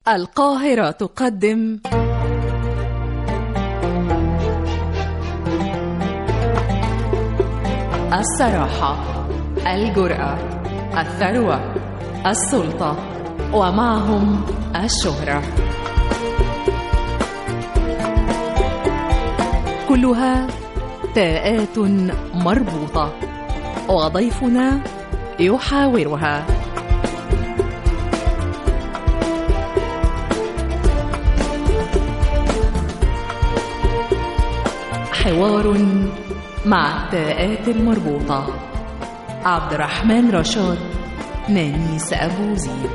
القاهرة تقدم الصراحة الجرأة الثروة السلطة ومعهم الشهرة كلها تاءات مربوطة وضيفنا يحاورها حوار مع التاءات المربوطة عبد الرحمن رشاد نانيس أبو زيد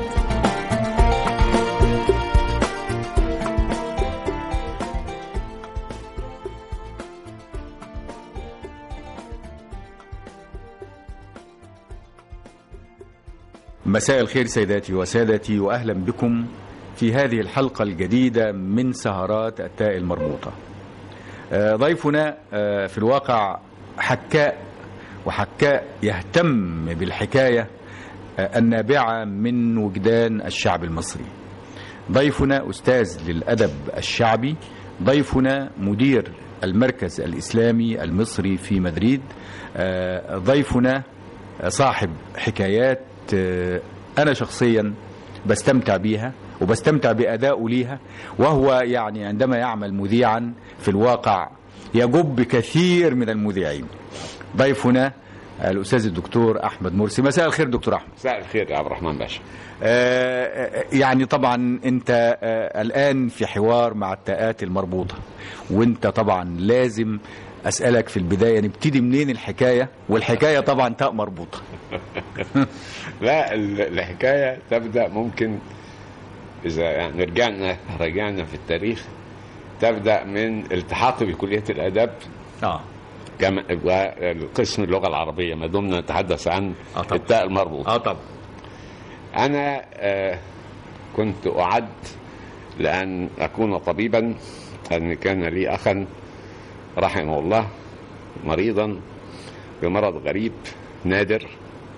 مساء الخير سيداتي وسادتي واهلا بكم في هذه الحلقه الجديده من سهرات التاء المربوطه. آه، ضيفنا آه، في الواقع حكاء وحكاء يهتم بالحكايه آه، النابعه من وجدان الشعب المصري. ضيفنا استاذ للادب الشعبي، ضيفنا مدير المركز الاسلامي المصري في مدريد، ضيفنا صاحب حكايات أنا شخصيا بستمتع بيها وبستمتع بأدائه ليها وهو يعني عندما يعمل مذيعا في الواقع يجب كثير من المذيعين ضيفنا الأستاذ الدكتور أحمد مرسي مساء الخير دكتور أحمد مساء الخير يا عبد الرحمن باشا يعني طبعا أنت الآن في حوار مع التاءات المربوطة وأنت طبعا لازم اسالك في البدايه نبتدي منين الحكايه والحكايه طبعا تاء مربوطه لا الحكايه تبدا ممكن اذا يعني رجعنا رجعنا في التاريخ تبدا من التحاقي بكليه الاداب اه كما وقسم اللغه العربيه ما دمنا نتحدث عن آه طبعا. التاء المربوطه اه طبعا انا آه كنت اعد لان اكون طبيبا ان كان لي اخا رحمه الله مريضا بمرض غريب نادر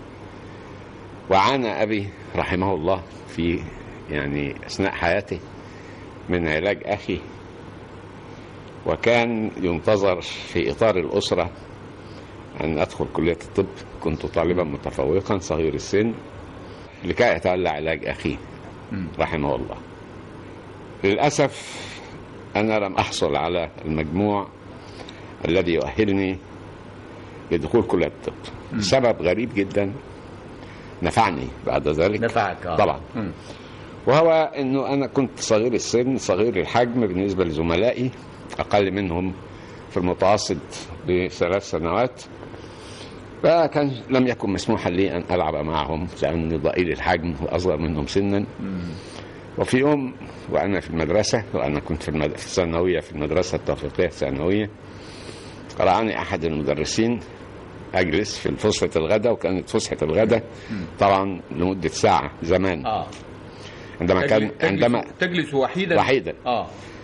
وعانى أبي رحمه الله في يعني أثناء حياته من علاج أخي وكان ينتظر في إطار الأسرة أن أدخل كلية الطب كنت طالبا متفوقا صغير السن لكي أتولى علاج أخيه رحمه الله للأسف أنا لم أحصل على المجموع الذي يؤهلني لدخول كلية الطب لسبب غريب جدا نفعني بعد ذلك نفعك آه. طبعا مم. وهو انه انا كنت صغير السن صغير الحجم بالنسبه لزملائي اقل منهم في المتوسط بثلاث سنوات فكان لم يكن مسموحا لي ان العب معهم لاني ضئيل الحجم واصغر منهم سنا وفي يوم وانا في المدرسه وانا كنت في, المد... في الثانويه في المدرسه التوفيقيه الثانويه رآني احد المدرسين اجلس في فسحه الغداء وكانت فسحه الغداء طبعا لمده ساعه زمان اه عندما كان تجلس- عندما تجلس وحيدا وحيدا اه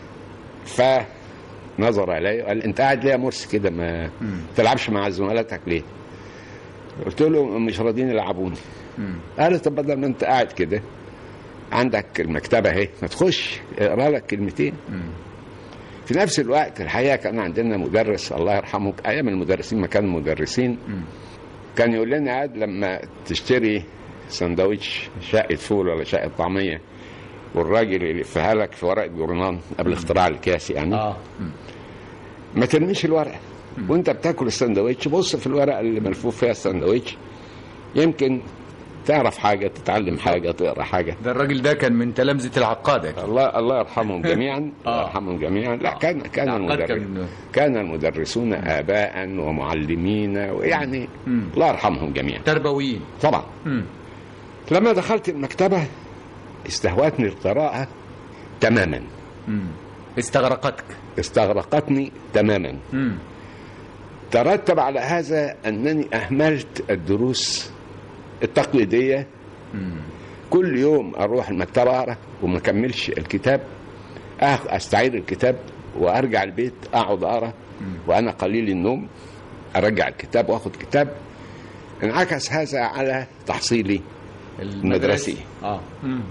فنظر الي وقال انت قاعد ليه يا مرسي كده ما تلعبش مع زملاتك ليه؟ قلت له مش راضيين يلعبوني قال طب بدل ما انت قاعد كده عندك المكتبه اهي ما تخش اقرا لك كلمتين في نفس الوقت الحقيقه كان عندنا مدرس الله يرحمه ايام المدرسين ما كانوا مدرسين كان يقول لنا عاد لما تشتري سندوتش شقه فول ولا شقه طعميه والراجل يلفها لك في ورقه جورنان قبل اختراع الكاس يعني اه ما ترميش الورقه وانت بتاكل السندوتش بص في الورقه اللي ملفوف فيها السندوتش يمكن تعرف حاجه تتعلم حاجه تقرا حاجه ده الراجل ده كان من تلامذه العقاد أكيد. الله الله يرحمهم جميعا الله آه. يرحمهم جميعا لا كان كان العقاد المدرس كان- كان المدرسون اباء ومعلمين ويعني مم. الله يرحمهم جميعا تربويين طبعا مم. لما دخلت المكتبه استهوتني القراءه تماما مم. استغرقتك استغرقتني تماما مم. ترتب على هذا انني اهملت الدروس التقليديه مم. كل يوم اروح المكتبه اقرا وما اكملش الكتاب أخ- استعير الكتاب وارجع البيت اقعد اقرا وانا قليل النوم ارجع الكتاب واخد كتاب انعكس هذا على تحصيلي المدرسي اه مم.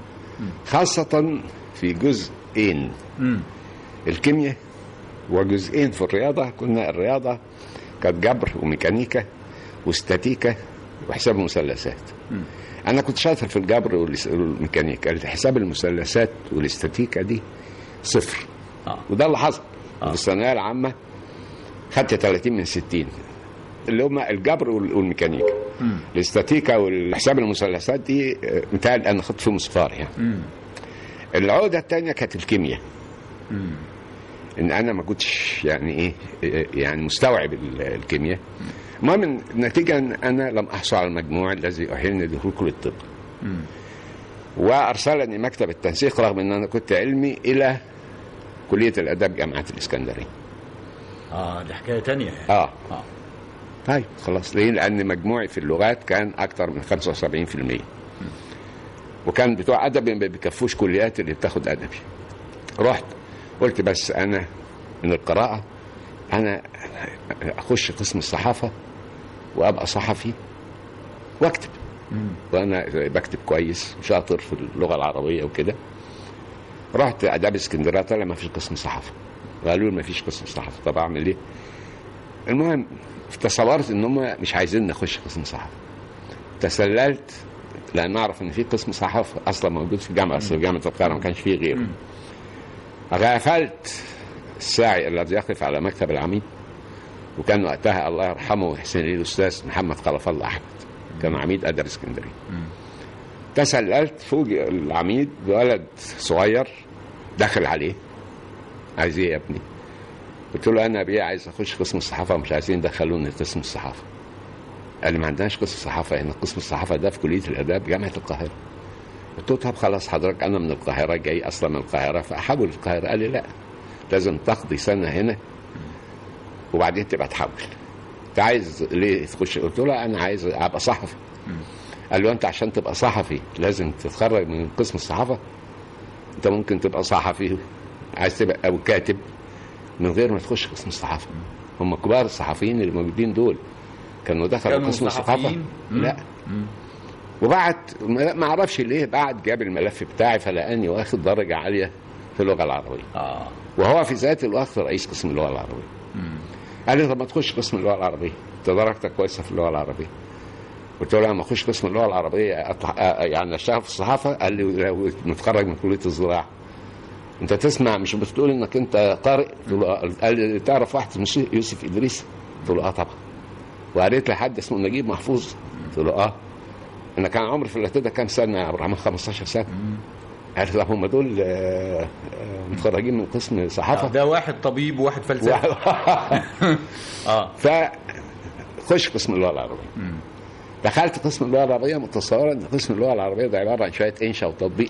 خاصة في جزئين مم. الكيمياء وجزئين في الرياضة كنا الرياضة كانت جبر وميكانيكا واستاتيكا وحساب مثلثات أنا كنت شاطر في الجبر والاس- والميكانيكا حساب المثلثات والاستاتيكا دي صفر آه. وده اللي حصل في الثانوية العامة خدت 30 من 60 اللي هم الجبر وال- والميكانيكا الاستاتيكا والحساب المثلثات دي آه، متهيألي انا خدت فيهم صفار يعني العقده الثانيه كانت الكيمياء ان انا ما كنتش يعني ايه آه، يعني مستوعب ال- الكيمياء المهم النتيجه ان انا لم احصل على المجموع الذي اؤهلني لدخول الطب وارسلني مكتب التنسيق رغم ان انا كنت علمي الى كليه الاداب جامعه الاسكندريه اه دي حكايه تانية يعني. اه اه طيب خلاص ليه؟ لأن مجموعي في اللغات كان أكتر من 75% وكان بتوع أدبي ما بيكفوش كليات اللي بتاخد أدبي رحت قلت بس أنا من القراءة أنا أخش قسم الصحافة وأبقى صحفي وأكتب وأنا بكتب كويس شاطر في اللغة العربية وكده رحت آداب اسكندرية طلع ما فيش قسم صحافة قالوا لي ما فيش قسم صحافة طب أعمل إيه؟ المهم تصورت ان هم مش عايزين نخش قسم صحافه تسللت لان اعرف ان في قسم صحافه اصلا موجود في الجامعه اصل جامعه القاهره ما كانش فيه غيره غفلت الساعي الذي يقف على مكتب العميد وكان وقتها الله يرحمه ويحسن اليه الاستاذ محمد خلف الله احمد كان عميد ادب اسكندريه تسللت فوجئ العميد بولد صغير دخل عليه عايز ايه يا ابني؟ قلت له انا بيه عايز اخش قسم الصحافه ومش عايزين يدخلوني قسم الصحافه قال لي ما عندناش قسم الصحافه هنا قسم الصحافه ده في كليه الاداب جامعه القاهره قلت له طب خلاص حضرتك انا من القاهره جاي اصلا من القاهره فاحول القاهره قال لي لا لازم تقضي سنه هنا وبعدين تبقى تحول انت عايز ليه تخش قلت له انا عايز ابقى صحفي قال له انت عشان تبقى صحفي لازم تتخرج من قسم الصحافه انت ممكن تبقى صحفي عايز تبقى او كاتب من غير ما تخش قسم الصحافه هم كبار الصحفيين اللي موجودين دول كانوا دخلوا كانوا قسم الصحافه صحفيين؟ مم. لا وبعد ما ما اعرفش ليه بعد جاب الملف بتاعي فلقاني واخد درجه عاليه في اللغه العربيه اه وهو في ذات الوقت رئيس قسم اللغه العربيه قال لي طب ما تخش قسم اللغه العربيه انت درجتك كويسه في اللغه العربيه قلت له لما اخش قسم اللغه العربيه أطلع يعني اشتغل في الصحافه قال لي لو متخرج من كليه الزراعه انت تسمع مش بتقول انك انت قارئ قلت له آه. قال لي تعرف واحد اسمه يوسف ادريس قلت له اه طبعا وقريت لحد اسمه نجيب محفوظ قلت له اه انا كان عمري في الوقت ده كام سنه يا عبد الرحمن 15 سنه قال لي طب هم دول آه، آه، متخرجين من قسم صحافه ده واحد طبيب وواحد فلسفه اه خش قسم اللغه العربيه دخلت قسم اللغه العربيه متصوره ان قسم اللغه العربيه ده عباره عن شويه انشاء وتطبيق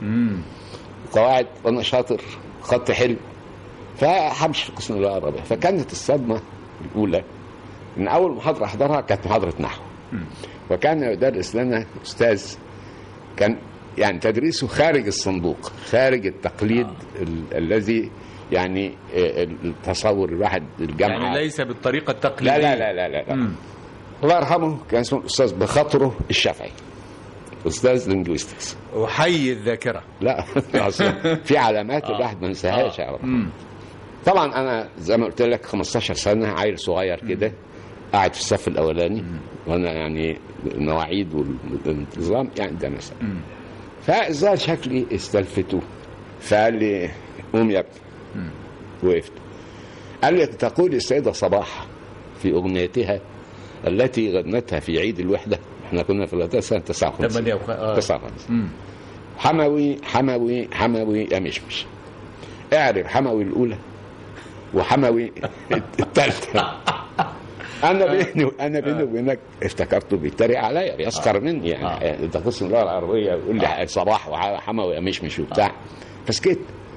قواعد وانا شاطر خط حلو فهمشي في قسم اللغه العربيه فكانت الصدمه الاولى ان اول محاضره احضرها كانت محاضره نحو وكان يدرس لنا استاذ كان يعني تدريسه خارج الصندوق خارج التقليد ال- الذي يعني آه، التصور الواحد الجامعه يعني ليس بالطريقه التقليديه لا لا لا لا لا, لا. مم. الله يرحمه كان اسمه الاستاذ بخاطره الشافعي استاذ لينجويستكس وحي الذاكره لا أصلاً في علامات الواحد ما ينساهاش يا رب مم. طبعا انا زي ما قلت لك 15 سنه عيل صغير كده قاعد في الصف الاولاني وانا يعني المواعيد والنظام يعني ده مثلا فالظاهر شكلي استلفته فقال لي قوم يا ابني وقفت قال لي تقول السيده صباح في اغنيتها التي غنتها في عيد الوحده احنا كنا في الوقت سنه 59 تمانية وخ- آه. 59 مم. حموي حموي حموي يا مشمش اعرف حموي الاولى وحموي الثالثه انا بيني انا بيني وبينك افتكرته بيتريق عليا بيسخر مني يعني يعني ده قسم اللغه العربيه يقول لي صباح وحموي يا مشمش وبتاع فسكت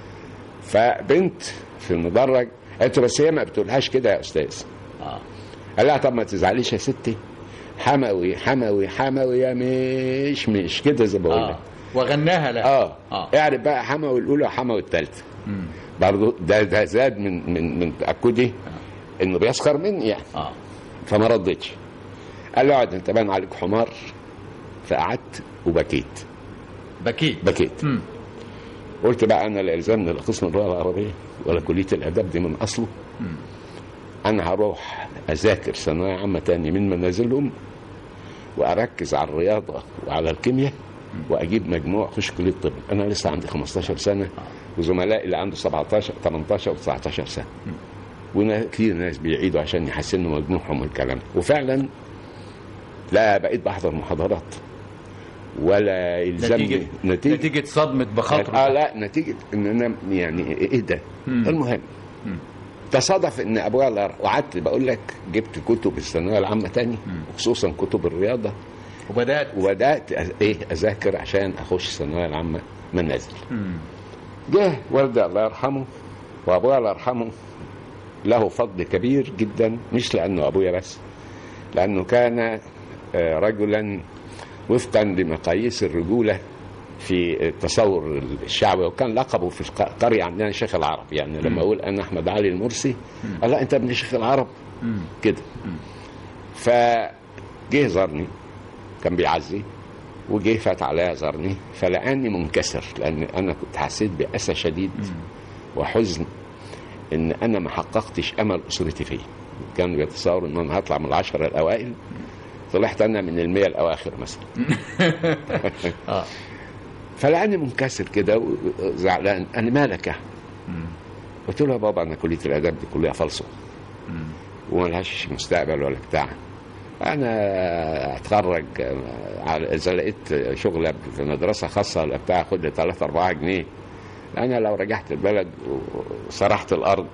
فبنت في المدرج قالت له بس هي ما بتقولهاش كده يا استاذ آه. قال لها طب ما تزعليش يا ستي حموي حموي حموي يا مش مش كده زي ما بقول لك اه وغناها لا اه, آه. اعرف بقى حموي الاولى وحموي الثالثه برضه ده ده زاد من من من تاكدي انه بيسخر مني يعني اه فما ردتش قال له اقعد انت باين عليك حمار فقعدت وبكيت بكيت بكيت مم. قلت بقى انا لا يلزمني لا قسم اللغه العربيه ولا كليه الاداب دي من اصله انا هروح اذاكر ثانويه عامه تاني من منازلهم واركز على الرياضه وعلى الكيمياء واجيب مجموع اخش كليه الطب انا لسه عندي 15 سنه وزملائي اللي عنده 17 18 و19 سنه ونا كتير ناس بيعيدوا عشان يحسنوا مجموعهم والكلام ده. وفعلا لا بقيت بحضر محاضرات ولا يلزمني نتيجة نتيجه نتيجة صدمة بخاطره اه لا نتيجه ان انا يعني ايه ده مم. المهم مم. تصادف ان ابويا الله يرحمه وقعدت بقول لك جبت كتب الثانويه العامه تاني وخصوصا كتب الرياضه وبدأت وبدات أ- ايه اذاكر عشان اخش الثانويه العامه منازل مم. جه والدي الله يرحمه وابويا الله يرحمه له فضل كبير جدا مش لانه ابويا بس لانه كان آه، رجلا وفقا لمقاييس الرجوله في التصور الشعبي وكان لقبه في القريه عندنا شيخ العرب يعني لما اقول انا احمد علي المرسي قال لا انت ابن شيخ العرب مم. كده فجه زارني كان بيعزي وجه فات عليا زارني فلقاني منكسر لان انا كنت حسيت باسى شديد وحزن ان انا ما حققتش امل اسرتي فيه كانوا بيتصوروا ان انا هطلع من العشره الاوائل طلعت انا من المية الاواخر مثلا اه فلقاني منكسر كده وزعلان انا مالك يا أحمد؟ مم. قلت قلت له يا بابا انا كليه الاداب دي كليه فالصو مم. وملهاش مستقبل ولا بتاع انا اتخرج على- اذا لقيت شغله في مدرسه خاصه ولا بتاع اخد لي 3 4 جنيه انا لو رجعت البلد وسرحت الارض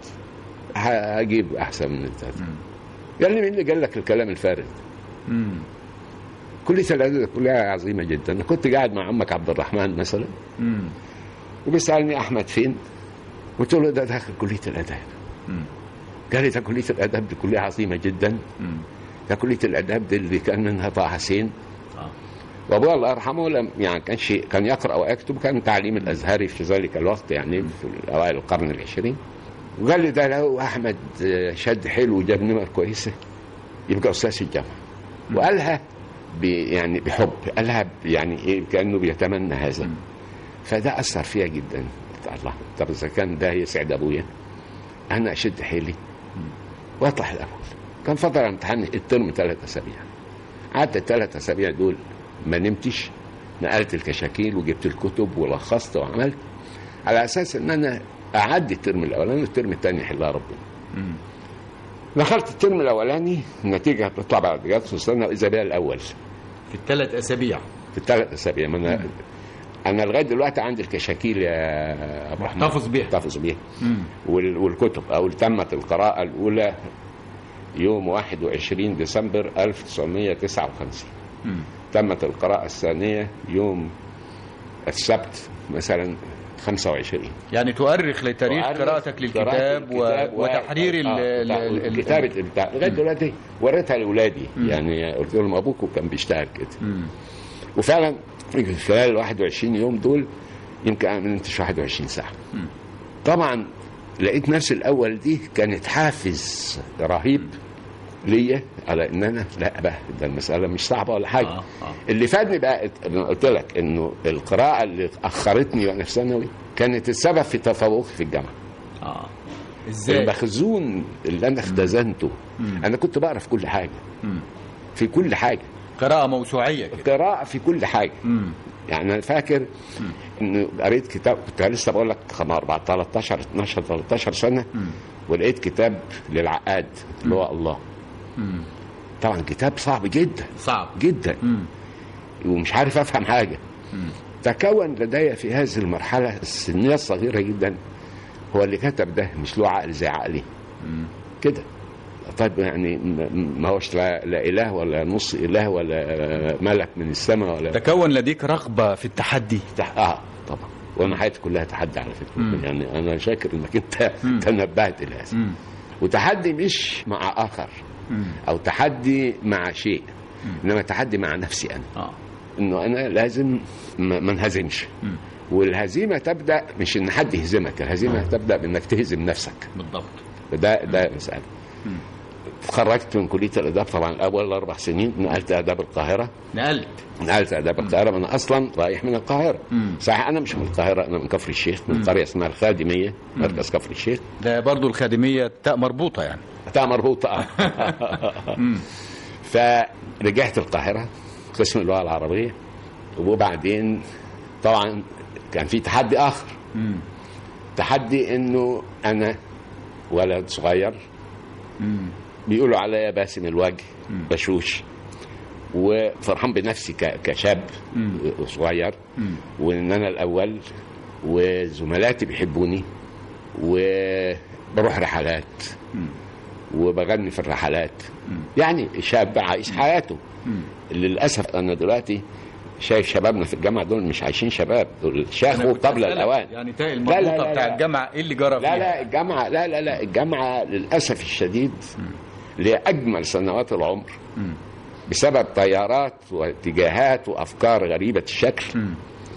هجيب احسن من التالت قال لي مين اللي قال لك الكلام الفارغ مم. كليه الاداب كليه عظيمه جدا انا كنت قاعد مع عمك عبد الرحمن مثلا مم. وبيسالني احمد فين قلت له ده داخل كليه الاداب مم. قال لي ده كليه الاداب دي كليه عظيمه جدا مم. ده كليه الاداب دي اللي كان منها طه حسين آه. وابويا الله يرحمه لم يعني كان شيء كان يقرا ويكتب كان تعليم الازهري في ذلك الوقت يعني في اوائل القرن العشرين وقال لي ده لو احمد شد حلو وجاب نمر كويسه يبقى استاذ في الجامعه وقالها ب يعني بحب قالها ب- يعني ايه كانه بيتمنى هذا فده اثر فيها جدا قلت الله طب اذا كان ده يسعد ابويا انا اشد حيلي واطلع الاول كان فضل امتحان الترم ثلاث اسابيع قعدت الثلاث اسابيع دول ما نمتش نقلت الكشاكيل وجبت الكتب ولخصت وعملت على اساس ان انا اعدي الترم الاولاني والترم الثاني يحلها ربنا مم. دخلت الترم الاولاني النتيجه بتطلع بعد جهاز في السنه واذا بها الاول في الثلاث اسابيع في الثلاث اسابيع ما انا انا لغايه دلوقتي عندي الكشاكيل يا ابو احمد محتفظ بيها. محتفظ بيها مم. وال- والكتب او تمت القراءه الاولى يوم 21 ديسمبر 1959 مم. تمت القراءة الثانية يوم السبت مثلا 25 يعني تؤرخ لتاريخ وأعرف قراءتك قراءة للكتاب و... الكتاب و- وتحرير ال... آه، ال... ال... ال... كتابة بتاع لغاية دلوقتي وريتها لأولادي يعني قلت لهم أبوكم كان بيشتغل كده مم. وفعلا في خلال ال 21 يوم دول يمكن أنا ما نمتش 21 ساعة طبعا لقيت نفسي الأول دي كانت حافز رهيب ليا على ان انا لا بقى ده المساله مش صعبه ولا حاجه آه، آه. اللي فادني بقى أنا قلت لك انه القراءه اللي اخرتني وانا في ثانوي كانت السبب في تفوقي في الجامعه اه ازاي المخزون اللي انا اختزنته انا كنت بقرا في كل حاجه مم. في كل حاجه قراءة موسوعية كده قراءه في كل حاجه مم. يعني انا فاكر انه قريت كتاب كنت لسه بقول لك 4 13 12 13 سنه ولقيت كتاب للعقاد اللي هو الله مم. طبعا كتاب صعب جدا صعب جدا مم. ومش عارف افهم حاجه تكون لدي في هذه المرحله السنيه الصغيره جدا هو اللي كتب ده مش له عقل زي عقلي مم. كده طيب يعني م- ما هوش لا, لا اله ولا نص اله ولا ملك من السماء ولا تكون لديك رغبة في التحدي تح... اه طبعا وانا حياتي كلها تحدي على فكره مم. يعني انا شاكر انك انت مم. تنبهت لهذا مم. وتحدي مش مع اخر مم. او تحدي مع شيء انما تحدي مع نفسي انا اه انه انا لازم ما ما انهزمش مم. والهزيمه تبدا مش ان حد يهزمك الهزيمه تبدا بانك تهزم نفسك بالضبط ده ده مساله اتخرجت من كليه الاداب طبعا الاول اربع سنين نقلت اداب القاهره نقلت نقلت اداب القاهره انا اصلا رايح من القاهره مم. صحيح انا مش من القاهره انا من كفر الشيخ من قريه اسمها الخادميه مركز كفر الشيخ ده برضو الخادمية تاء مربوطة يعني بتاع مربوطه آه. فرجعت القاهره قسم اللغه العربيه وبعدين طبعا كان في تحدي اخر مم. تحدي انه انا ولد صغير مم. بيقولوا عليا باسم الوجه بشوش وفرحان بنفسي ك- كشاب مم. صغير مم. وان انا الاول وزملاتي بيحبوني وبروح رحلات مم. وبغني في الرحلات مم. يعني شاب عايش حياته مم. للاسف انا دلوقتي شايف شبابنا في الجامعه دول مش عايشين شباب دول أنا شاخوا كنت قبل أسألك، الاوان يعني تاء لا، لا، المربوطة لا، بتاع لا. الجامعة ايه اللي جرى فيها لا لا الجامعه لا لا لا الجامعه للاسف الشديد لاجمل سنوات العمر مم. بسبب تيارات واتجاهات وافكار غريبه الشكل مم.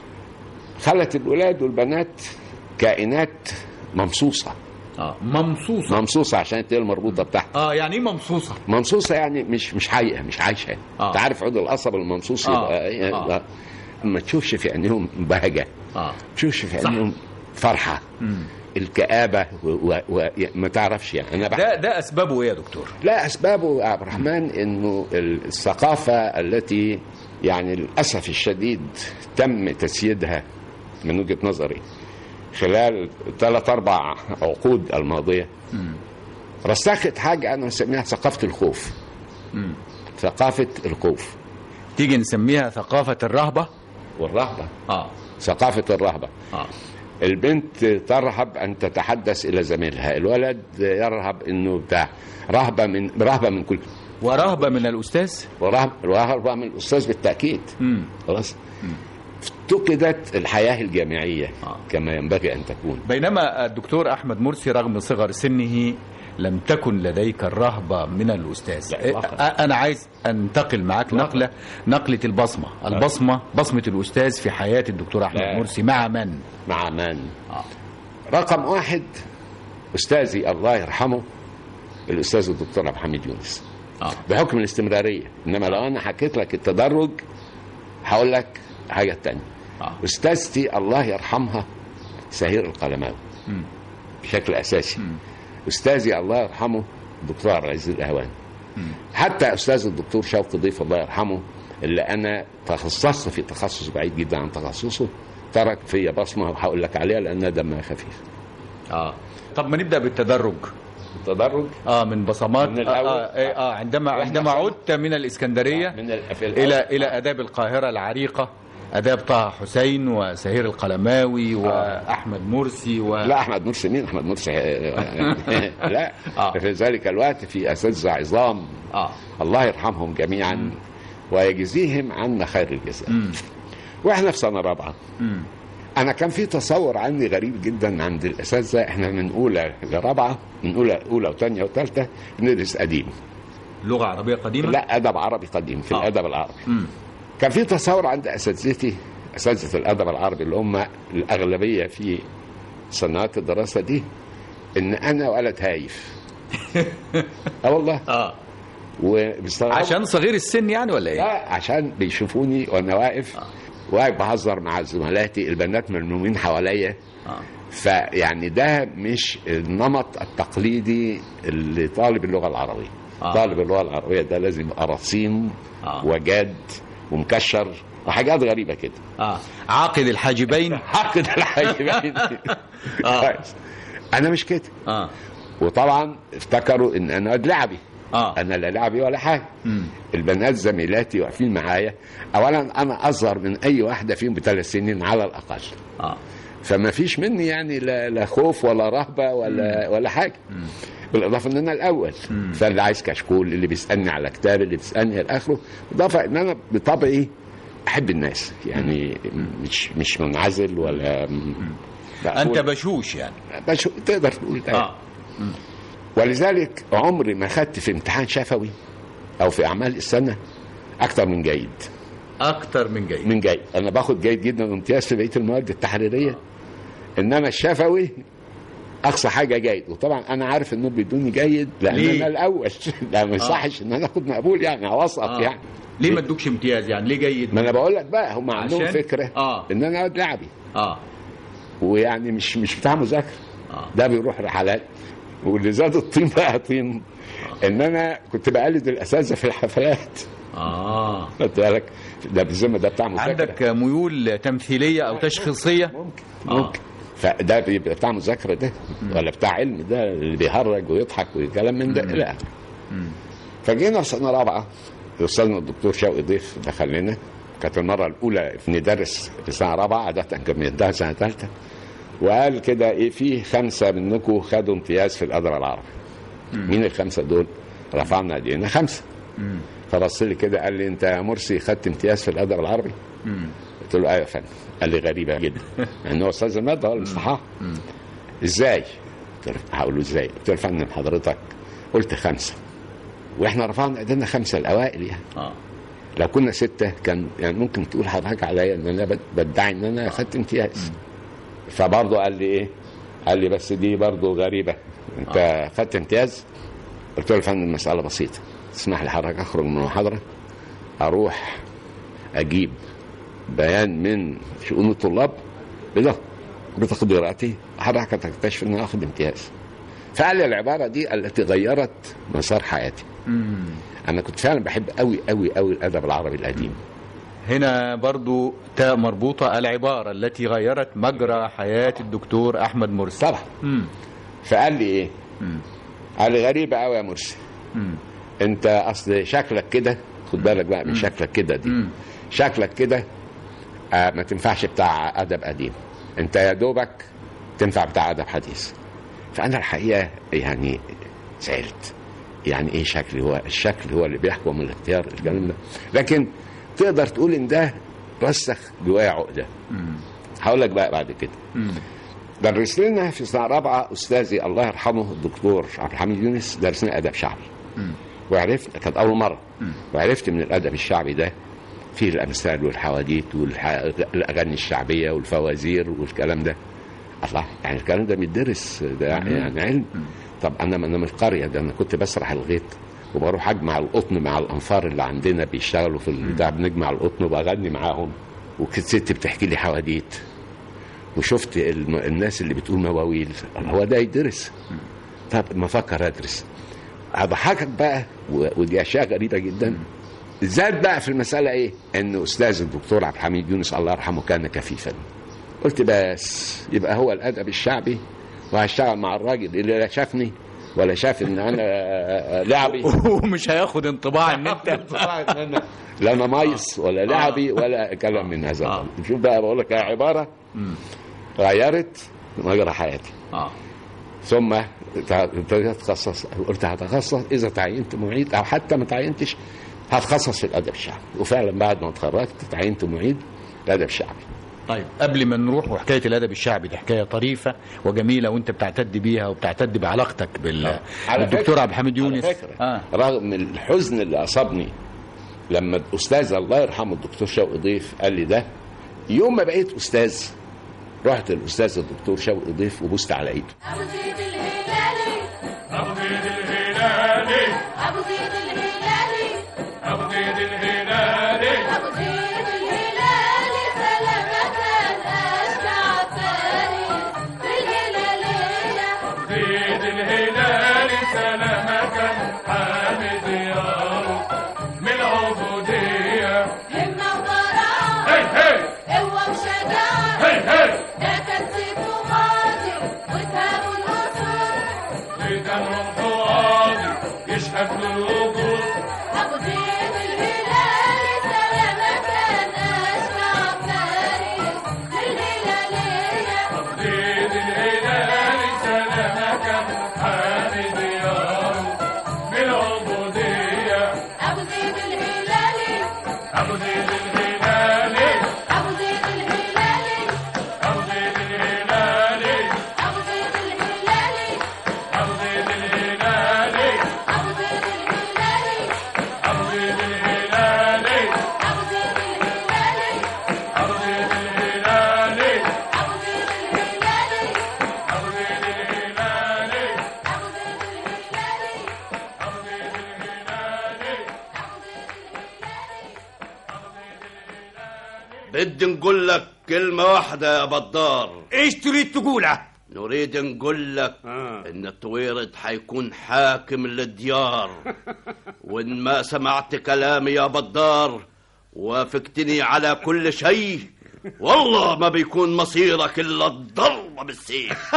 خلت الولاد والبنات كائنات ممصوصه اه ممصوصة ممصوصه عشان تلاقي المربوطه بتاعها اه يعني ايه ممصوصة ممصوصه يعني مش مش حقيقه مش عايشه آه. انت عارف عود القصب الممصوص آه. يبقى إيه؟ آه. يبقى ما تشوفش في عينيهم بهجه اه ما تشوفش في صح. عينيهم فرحه مم. الكآبة وما و... و... ما تعرفش يعني أنا بح... ده ده اسبابه ايه يا دكتور لا أسبابه يا عبد الرحمن إنه الثقافة التي يعني للأسف الشديد تم تسييدها من وجهة نظري خلال ثلاث أربع عقود الماضية مم. رسخت حاجة أنا بسميها ثقافة الخوف مم. ثقافة الخوف تيجي نسميها ثقافة الرهبة والرهبة اه ثقافة الرهبة اه البنت ترهب ان تتحدث الى زميلها الولد يرهب انه بتاع رهبه من رهبه من كل ورهبة من الأستاذ ورهب رهبه من الاستاذ بالتاكيد مم. خلاص افتقدت الحياه الجامعيه آه. كما ينبغي ان تكون بينما الدكتور أحمد مرسي رغم صغر سنه لم تكن لديك الرهبة من الأستاذ لا، إيه، إطلاقاً. أ- أنا عايز أنتقل معاك نقلة نقلة البصمة البصمة بصمة الأستاذ في حياة الدكتور أحمد لا. مرسي مع من مع من آه. رقم واحد استاذي الله يرحمه الاستاذ الدكتور عبد الحميد يونس آه. بحكم الاستمراريه انما لو انا حكيت لك التدرج هقول لك حاجه تانية آه. استاذتي الله يرحمها سهير القلماوي مم. بشكل اساسي مم. استاذي الله يرحمه الدكتور عبد العزيز الاهواني مم. حتى استاذ الدكتور شوقي ضيف الله يرحمه اللي انا تخصصت في تخصص بعيد جدا عن تخصصه ترك فيا بصمه وهقول لك عليها لانها دمها خفيف آه. طب ما نبدأ بالتدرج التدرج اه من بصمات من آه, الأول. آه, إيه، آه عندما وإحنا عندما خلنا- عدت من الإسكندرية من ال- في إلى الأول. إلى آداب القاهرة العريقة آداب طه حسين وسهير القلماوي وأحمد مرسي و... لا احمد مرسي مين احمد مرسي لا آه. في ذلك الوقت في اساتذه عظام آه. الله يرحمهم جميعا ويجزيهم عنا خير الجزاء مم. واحنا في سنه رابعه مم. انا كان في تصور عني غريب جدا عند الاساتذه احنا من اولى لرابعه من اولى اولى وثانيه وثالثه بندرس قديم لغة عربية قديمة لا ادب عربي قديم في آه. الادب العربي مم. كان في تصور عند اساتذتي اساتذه الادب العربي اللي هم الاغلبيه في سنوات الدراسه دي ان انا ولد هايف اه والله اه وبيستغربوا عشان صغير السن يعني ولا ايه؟ لا عشان بيشوفوني وانا واقف واقف بهزر مع زملاتي البنات ملمومين حواليا آه. فيعني ده مش النمط التقليدي اللي طالب اللغه العربيه آه. طالب اللغه العربيه ده لازم يبقى رصين آه. وجاد ومكشر وحاجات غريبه كده اه عاقد الحاجبين عقد الحاجبين آه. كويس. انا مش كده اه وطبعا افتكروا ان انا واد لعبي اه انا لا لعبي ولا حاجه مم. البنات زميلاتي واقفين معايا اولا انا اصغر من اي واحده فيهم بثلاث سنين على الاقل اه فما فيش مني يعني لا, لا خوف ولا رهبه ولا ولا حاجه بالاضافه ان انا الاول فاللي عايز كشكول اللي بيسالني على كتاب اللي بيسالني الى اخره بالاضافه ان انا بطبعي احب الناس يعني مش مش منعزل ولا انت بشوش يعني بشو تقدر تقول ده اه ولذلك عمري ما خدت في امتحان شفوي او في اعمال السنه اكتر من جيد اكتر من جيد من جيد انا باخد جيد جدا وامتياز في بقيه المواد التحريريه انما الشفوي اقصى حاجه جيد وطبعا انا عارف انه بيدوني جيد لان ليه؟ انا الاول لا ما يصحش ان انا اخد مقبول يعني اوسط آه. يعني ليه ما ادوكش امتياز يعني ليه جيد ما انا بقول لك بقى هم عندهم عشان؟ فكره آه. ان انا واد لعبي اه ويعني مش مش بتاع مذاكره اه ده بيروح رحلات واللي زاد الطين بقى طين ان انا كنت بقلد الاساتذه في الحفلات اه خدت بالك ده بالذمه ده بتاع مذاكره عندك ميول تمثيليه او تشخيصيه ممكن آه. ممكن فده بيبقى بتاع مذاكره ده ولا بتاع علم ده اللي بيهرج ويضحك وكلام من ده لا فجينا سنه رابعه استاذنا الدكتور شوقي ضيف دخل لنا كانت المره الاولى في ندرس في سنه رابعه عاده كان بيديها سنه ثالثه وقال كده ايه في خمسه منكم خدوا امتياز في الادب العربي مين الخمسه دول؟ رفعنا ايدينا خمسه فبص لي كده قال لي انت يا مرسي خدت امتياز في الادب العربي؟ قلت له ايوه يا فندم قال لي غريبه جدا ان هو استاذ الماده هو المصطلحات ازاي؟ قلت له هقول له ازاي؟ قلت له يا فندم حضرتك قلت خمسه واحنا رفعنا ايدينا خمسه الاوائل يعني اه لو كنا ستة كان يعني ممكن تقول حضرتك عليا ان انا بد- بدعي ان انا خدت امتياز فبرضه قال لي ايه قال لي بس دي برضه غريبة انت خدت امتياز قلت له يا فندم المسألة بسيطة تسمح لي حضرتك اخرج من المحاضرة اروح اجيب بيان من شؤون الطلاب بده بتقديراتي حضرتك هتكتشف ان انا اخد امتياز فقال لي العبارة دي التي غيرت مسار حياتي انا كنت فعلا بحب قوي قوي قوي الادب العربي القديم هنا برضو تاء مربوطة العبارة التي غيرت مجرى حياة الدكتور أحمد مرسي طبعا مم. فقال لي ايه مم. قال لي غريبه قوي يا مرسي مم. انت اصل شكلك كده خد بالك بقى من شكلك كده دي مم. شكلك كده آه ما تنفعش بتاع ادب قديم انت يا دوبك تنفع بتاع ادب حديث فانا الحقيقه يعني زعلت يعني ايه شكلي هو الشكل هو اللي بيحكم الاختيار الكلام ده لكن تقدر تقول ان ده رسخ جوايا عقده مم. هقول لك بقى بعد كده مم. درس لنا في سنه رابعه استاذي الله يرحمه الدكتور عبد الحميد يونس درس لنا ادب شعبي مم. وعرفت كانت اول مره مم. وعرفت من الادب الشعبي ده فيه الامثال والحواديت والاغاني الشعبيه والفوازير والكلام ده الله يعني الكلام ده بيدرس ده يعني علم طب انا انا من القريه ده انا كنت بسرح الغيط وبروح اجمع القطن مع الانفار اللي عندنا بيشتغلوا في البتاع بنجمع القطن وبغني معاهم وكنت ست بتحكي لي حواديت وشفت الم- الناس اللي بتقول مواويل هو ده يدرس طب ما افكر ادرس هضحكك بقى و- ودي اشياء غريبه جدا زاد بقى في المساله ايه ان استاذ الدكتور عبد الحميد يونس الله يرحمه كان كفيفا قلت بس يبقى هو الادب الشعبي وهشتغل مع الراجل اللي لا شافني ولا شاف ان انا لعبي ومش هياخد انطباع ان انت لا انا مايص ولا لعبي ولا كلام من هذا آه. القبيل. شوف بقى بقول لك عباره غيرت مجرى حياتي اه ثم ابتديت اتخصص قلت هتخصص اذا تعينت معيد او حتى ما تعينتش هتخصص في الادب الشعبي وفعلا بعد ما اتخرجت تعينت معيد الادب الشعبي طيب قبل ما نروح وحكايه الادب الشعبي دي حكايه طريفه وجميله وانت بتعتد بيها وبتعتد بعلاقتك بال... على بالدكتور فكرة- عبد الحميد يونس على فكرة اه رغم الحزن اللي اصابني لما الاستاذ الله يرحمه الدكتور شوقي ضيف قال لي ده يوم ما بقيت استاذ رحت الاستاذ الدكتور شوقي ضيف وبوست على ايده أبو زيد الهلالي أبو زيد الهلالي أبو زيد الهلالي أبو زيد الهلالي أبو زيد الهلالي سلامة الأشجع فارس بالهلالية زيد الهلالي سلامك حامد دياره من العبودية همة وبراءة هي هي قوة وشجاعة هي هي ده كان سيف وماضي وسهام الأسود إذا روح قاضي يشهد للوجود أبو زيد الهلالي سلامة الأشجع فارس بالهلالية زيد الهلالي سلامك حامد دياره من العبودية أبو زيد الهلالي أبو زيد الهلالي أبو زيد الهلالي أبو زيد الهلالي أبو زيد الهلالي أبو زيد الهلالي أبو زيد الهلالي نريد نقول لك كلمة واحدة يا بدار ايش تريد تقوله نريد نقول لك ان الطويرد حيكون حاكم للديار وان ما سمعت كلامي يا بدار وافقتني على كل شيء والله ما بيكون مصيرك الا الضربة بالسيف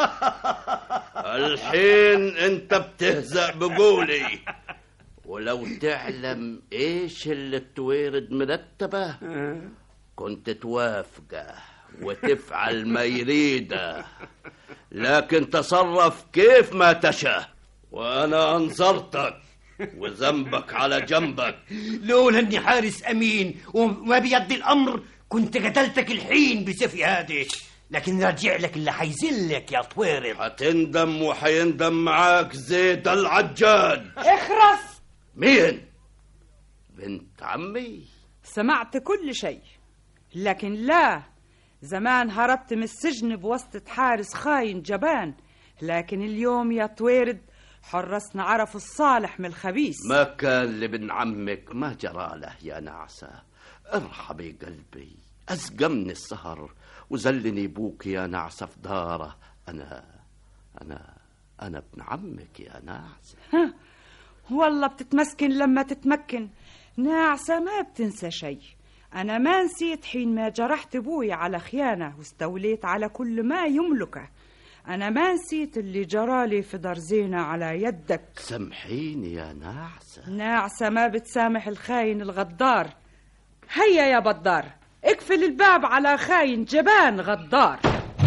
الحين انت بتهزأ بقولي ولو تعلم ايش اللي التويرد مرتبه كنت توافقه وتفعل ما يريده لكن تصرف كيف ما تشاء وانا انظرتك وذنبك على جنبك لولا اني حارس امين وما بيدي الامر كنت قتلتك الحين بسيفي هذا لكن رجع لك اللي حيزلك يا طويرد هتندم وحيندم معاك زيد العجاد اخرس مين بنت عمي سمعت كل شيء لكن لا زمان هربت من السجن بواسطة حارس خاين جبان لكن اليوم يا طويرد حرسنا عرفوا الصالح من الخبيث ما كان لابن عمك ما جرى له يا نعسة ارحبي قلبي أسقمني السهر وزلني بوك يا نعسة في داره أنا أنا أنا ابن عمك يا نعسة والله بتتمسكن لما تتمكن ناعسة ما بتنسى شيء أنا ما نسيت حين ما جرحت بوي على خيانة واستوليت على كل ما يملكه أنا ما نسيت اللي جرالي في دار زينة على يدك سامحيني يا نعسة ناعسة ما بتسامح الخاين الغدار هيا يا بدار اقفل الباب على خاين جبان غدار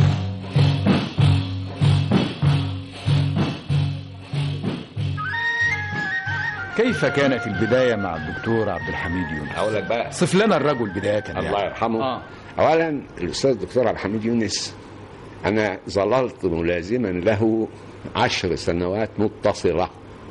كيف كانت البداية مع الدكتور عبد الحميد يونس اقول لك بقى صف لنا الرجل بداية يعني. الله يرحمه آه. اولا الاستاذ الدكتور عبد الحميد يونس انا ظللت ملازما له عشر سنوات متصله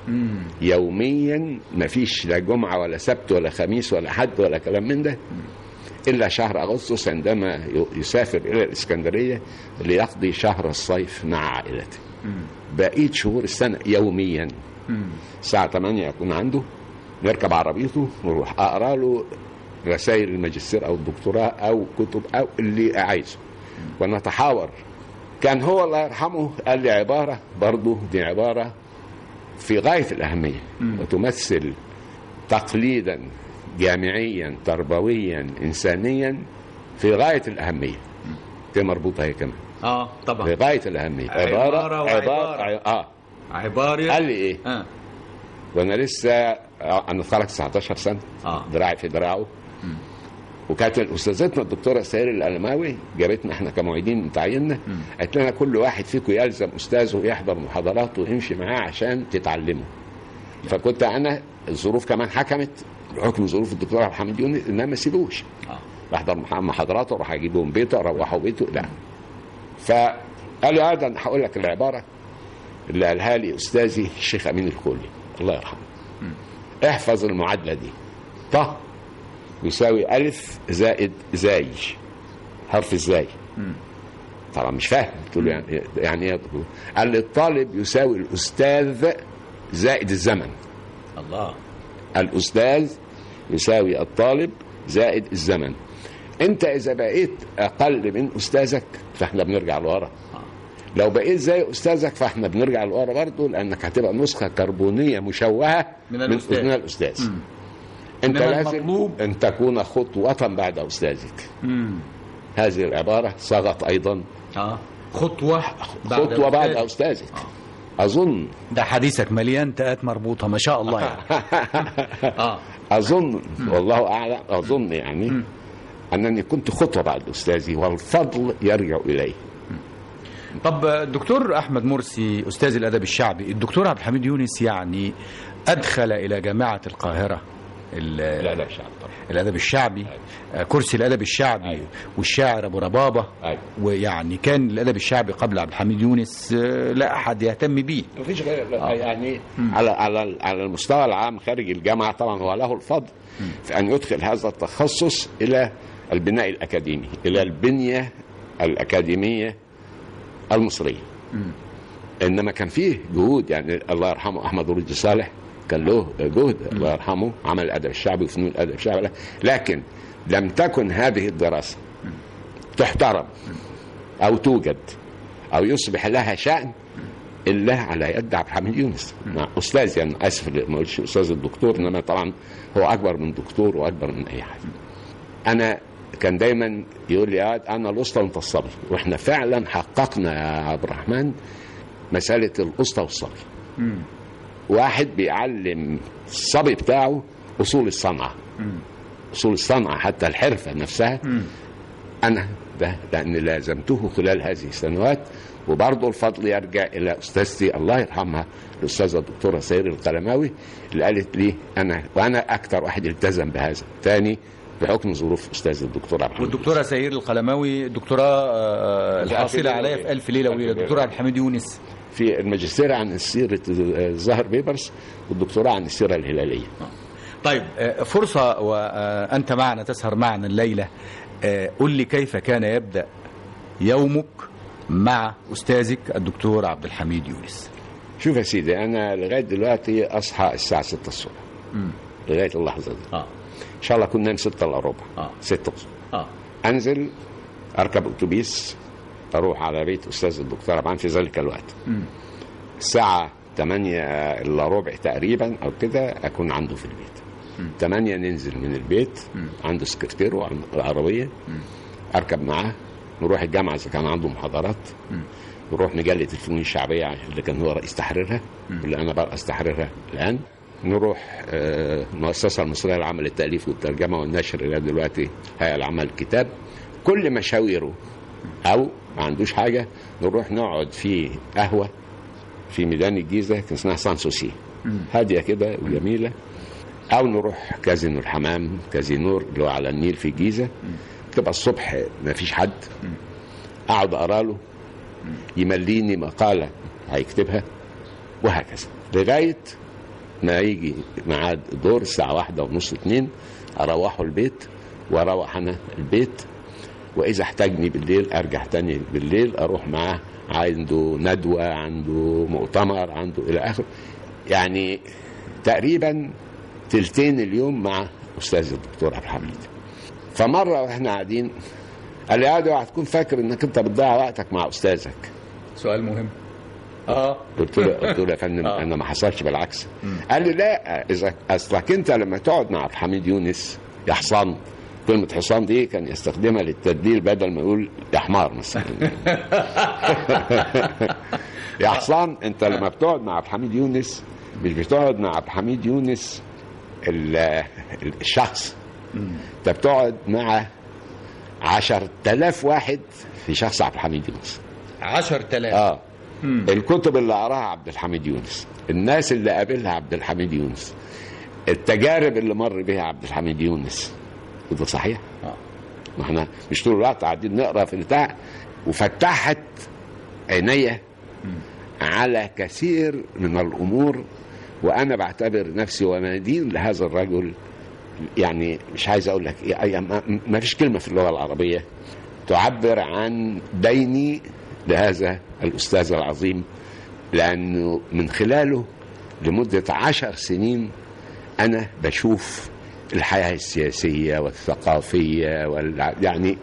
يوميا ما فيش لا جمعه ولا سبت ولا خميس ولا حد ولا كلام من ده الا شهر اغسطس عندما ي- يسافر الى الاسكندريه ليقضي شهر الصيف مع عائلته بقيه شهور السنه يوميا الساعه 8 اكون عنده نركب عربيته ونروح اقرا له رسائل الماجستير او الدكتوراه او كتب او اللي عايزه ونتحاور كان هو الله يرحمه قال لي عباره برضه دي عباره في غايه الاهميه وتمثل تقليدا جامعيا تربويا انسانيا في غايه الاهميه دي مربوطه هي كمان اه في طبعا غايه الاهميه عبارة وعبارة. عباره اه عبارة قال لي ايه آه. وانا لسه انا اتخرجت 19 سنه آه. دراعي في دراعه وكانت استاذتنا الدكتوره سهير الالماوي جابتنا احنا كمعيدين تعيننا قالت لنا كل واحد فيكم يلزم استاذه يحضر محاضراته ويمشي معاه عشان تتعلموا فكنت انا الظروف كمان حكمت بحكم ظروف الدكتور عبد الحميد يونس ان انا ما اسيبوش آه. بحضر مح- محاضراته واروح اجيبهم بيته اروحوا بيته لا فقال لي هذا انا هقول لك العباره اللي قالها لي استاذي الشيخ امين الخولي الله يرحمه احفظ المعادله دي ط يساوي الف زائد زاي حرف الزاي طبعا مش فاهم قلت له يعني يعني ايه يا دكتور؟ قال لي الطالب يساوي الاستاذ زائد الزمن الله الاستاذ يساوي الطالب زائد الزمن انت اذا بقيت اقل من استاذك فاحنا بنرجع لورا لو بقيت زي استاذك فاحنا بنرجع لورا برضه لانك هتبقى نسخه كربونيه مشوهه من الأستاذ. من الاستاذ انت إنما لازم المطلوب- ان تكون خطوه بعد استاذك مم. هذه العباره صاغت ايضا اه خطوة خطوه بعد الأستاذ. استاذك اظن ده حديثك مليان تاءات مربوطة ما شاء الله يعني اه اظن والله اعلم اظن يعني انني كنت خطوه بعد استاذي والفضل يرجع اليه طب الدكتور احمد مرسي استاذ الادب الشعبي الدكتور عبد الحميد يونس يعني ادخل الى جامعه القاهره ال- لا لا شعب طبعا الادب الشعبي آه، كرسي الادب الشعبي أيوة. والشاعر ابو ربابه أيوة. ويعني كان الادب الشعبي قبل عبد الحميد يونس آه، لا احد يهتم به مفيش غير يعني على على على المستوى العام خارج الجامعه طبعا هو له الفضل في ان يدخل هذا التخصص الى البناء الاكاديمي الى البنيه الاكاديميه المصريه انما كان فيه جهود يعني الله يرحمه احمد رشدي صالح كان له جهد الله يرحمه عمل الادب الشعبي وفنون الادب الشعبي لكن لم تكن هذه الدراسة تحترم أو توجد أو يصبح لها شأن إلا على يد عبد الحميد يونس مع أستاذ يعني آسف ما أقولش أستاذ الدكتور إنما طبعا هو أكبر من دكتور وأكبر من أي حد أنا كان دايما يقول لي آه أنا الأسطى وأنت الصبي وإحنا فعلا حققنا يا عبد الرحمن مسألة الأسطى والصبي واحد بيعلم الصبي بتاعه أصول الصنعة أصول الصنعة حتى الحرفة نفسها أنا ده لأن لازمته خلال هذه السنوات وبرضه الفضل يرجع إلى أستاذتي الله يرحمها الأستاذة الدكتورة سير القلماوي اللي قالت لي أنا وأنا أكثر واحد التزم بهذا تاني بحكم ظروف أستاذ الدكتور عبد الحميد والدكتوره سير القلماوي دكتوره آه، الحاصله عليها في ألف ليله وليله الدكتور عبد الحميد يونس في الماجستير عن سيرة الظاهر بيبرس والدكتوراه عن السيرة الهلالية طيب آه، فرصة وأنت معنا تسهر معنا الليلة آه، قل لي كيف كان يبدأ يومك مع أستاذك الدكتور عبد الحميد يونس شوف يا سيدي أنا لغاية دلوقتي أصحى الساعة 6 الصبح لغاية اللحظة دي آه. إن شاء الله كنا ننام 6 إلا ربع آه. 6 الصبح آه. أنزل أركب أتوبيس أروح على بيت أستاذ الدكتور عبان في ذلك الوقت الساعة 8 إلا ربع تقريبا أو كده أكون عنده في البيت 8 ننزل من البيت عنده سكرتير وعنده العربية أركب معاه نروح الجامعة إذا كان عنده محاضرات نروح مجلة الفنون الشعبية اللي كان هو رئيس تحريرها اللي أنا بقى تحريرها الآن نروح آه، المؤسسة المصرية للعمل التأليف والترجمة والنشر اللي هي دلوقتي هيئة العمل الكتاب كل مشاويره أو ما عندوش حاجة نروح نقعد في قهوة في ميدان الجيزة كان اسمها سان سوسي هادية كده وجميلة أو نروح كازينو الحمام كازينور اللي هو على النيل في الجيزة تبقى الصبح ما فيش حد أقعد أقرأ له يمليني مقالة هيكتبها وهكذا لغاية ما يجي ميعاد دور الساعة واحدة ونص اتنين أروحه البيت وأروح أنا البيت وإذا احتاجني بالليل أرجع تاني بالليل أروح معاه عنده ندوة عنده مؤتمر عنده إلى آخره يعني تقريبا تلتين اليوم مع أستاذ الدكتور عبد الحميد فمرة وإحنا قاعدين قال لي عادي هتكون فاكر إنك أنت بتضيع وقتك مع أستاذك سؤال مهم اه قلت له قلت له يا فندم آه. انا ما حصلش بالعكس قال لي لا اذا اصلك انت لما تقعد مع عبد الحميد يونس يا حصان كلمة حصان دي كان يستخدمها للتدليل بدل ما يقول يا حمار مثلا يا حصان انت لما بتقعد مع عبد الحميد يونس مش بتقعد مع عبد الحميد يونس ال- ال- الشخص انت بتقعد مع عشر تلاف واحد في شخص عبد الحميد يونس 10000 اه الكتب اللي قراها عبد الحميد يونس الناس اللي قابلها عبد الحميد يونس التجارب اللي مر بها عبد الحميد يونس وده صحيح آه. ما احنا مش طول الوقت قاعدين نقرا في البتاع وفتحت عينيا على كثير من الامور وانا بعتبر نفسي ومدين لهذا الرجل يعني مش عايز اقول لك إيه، ما- ما فيش كلمه في اللغه العربيه تعبر عن ديني لهذا الاستاذ العظيم لانه من خلاله لمده عشر سنين انا بشوف الحياه السياسيه والثقافيه وال يعني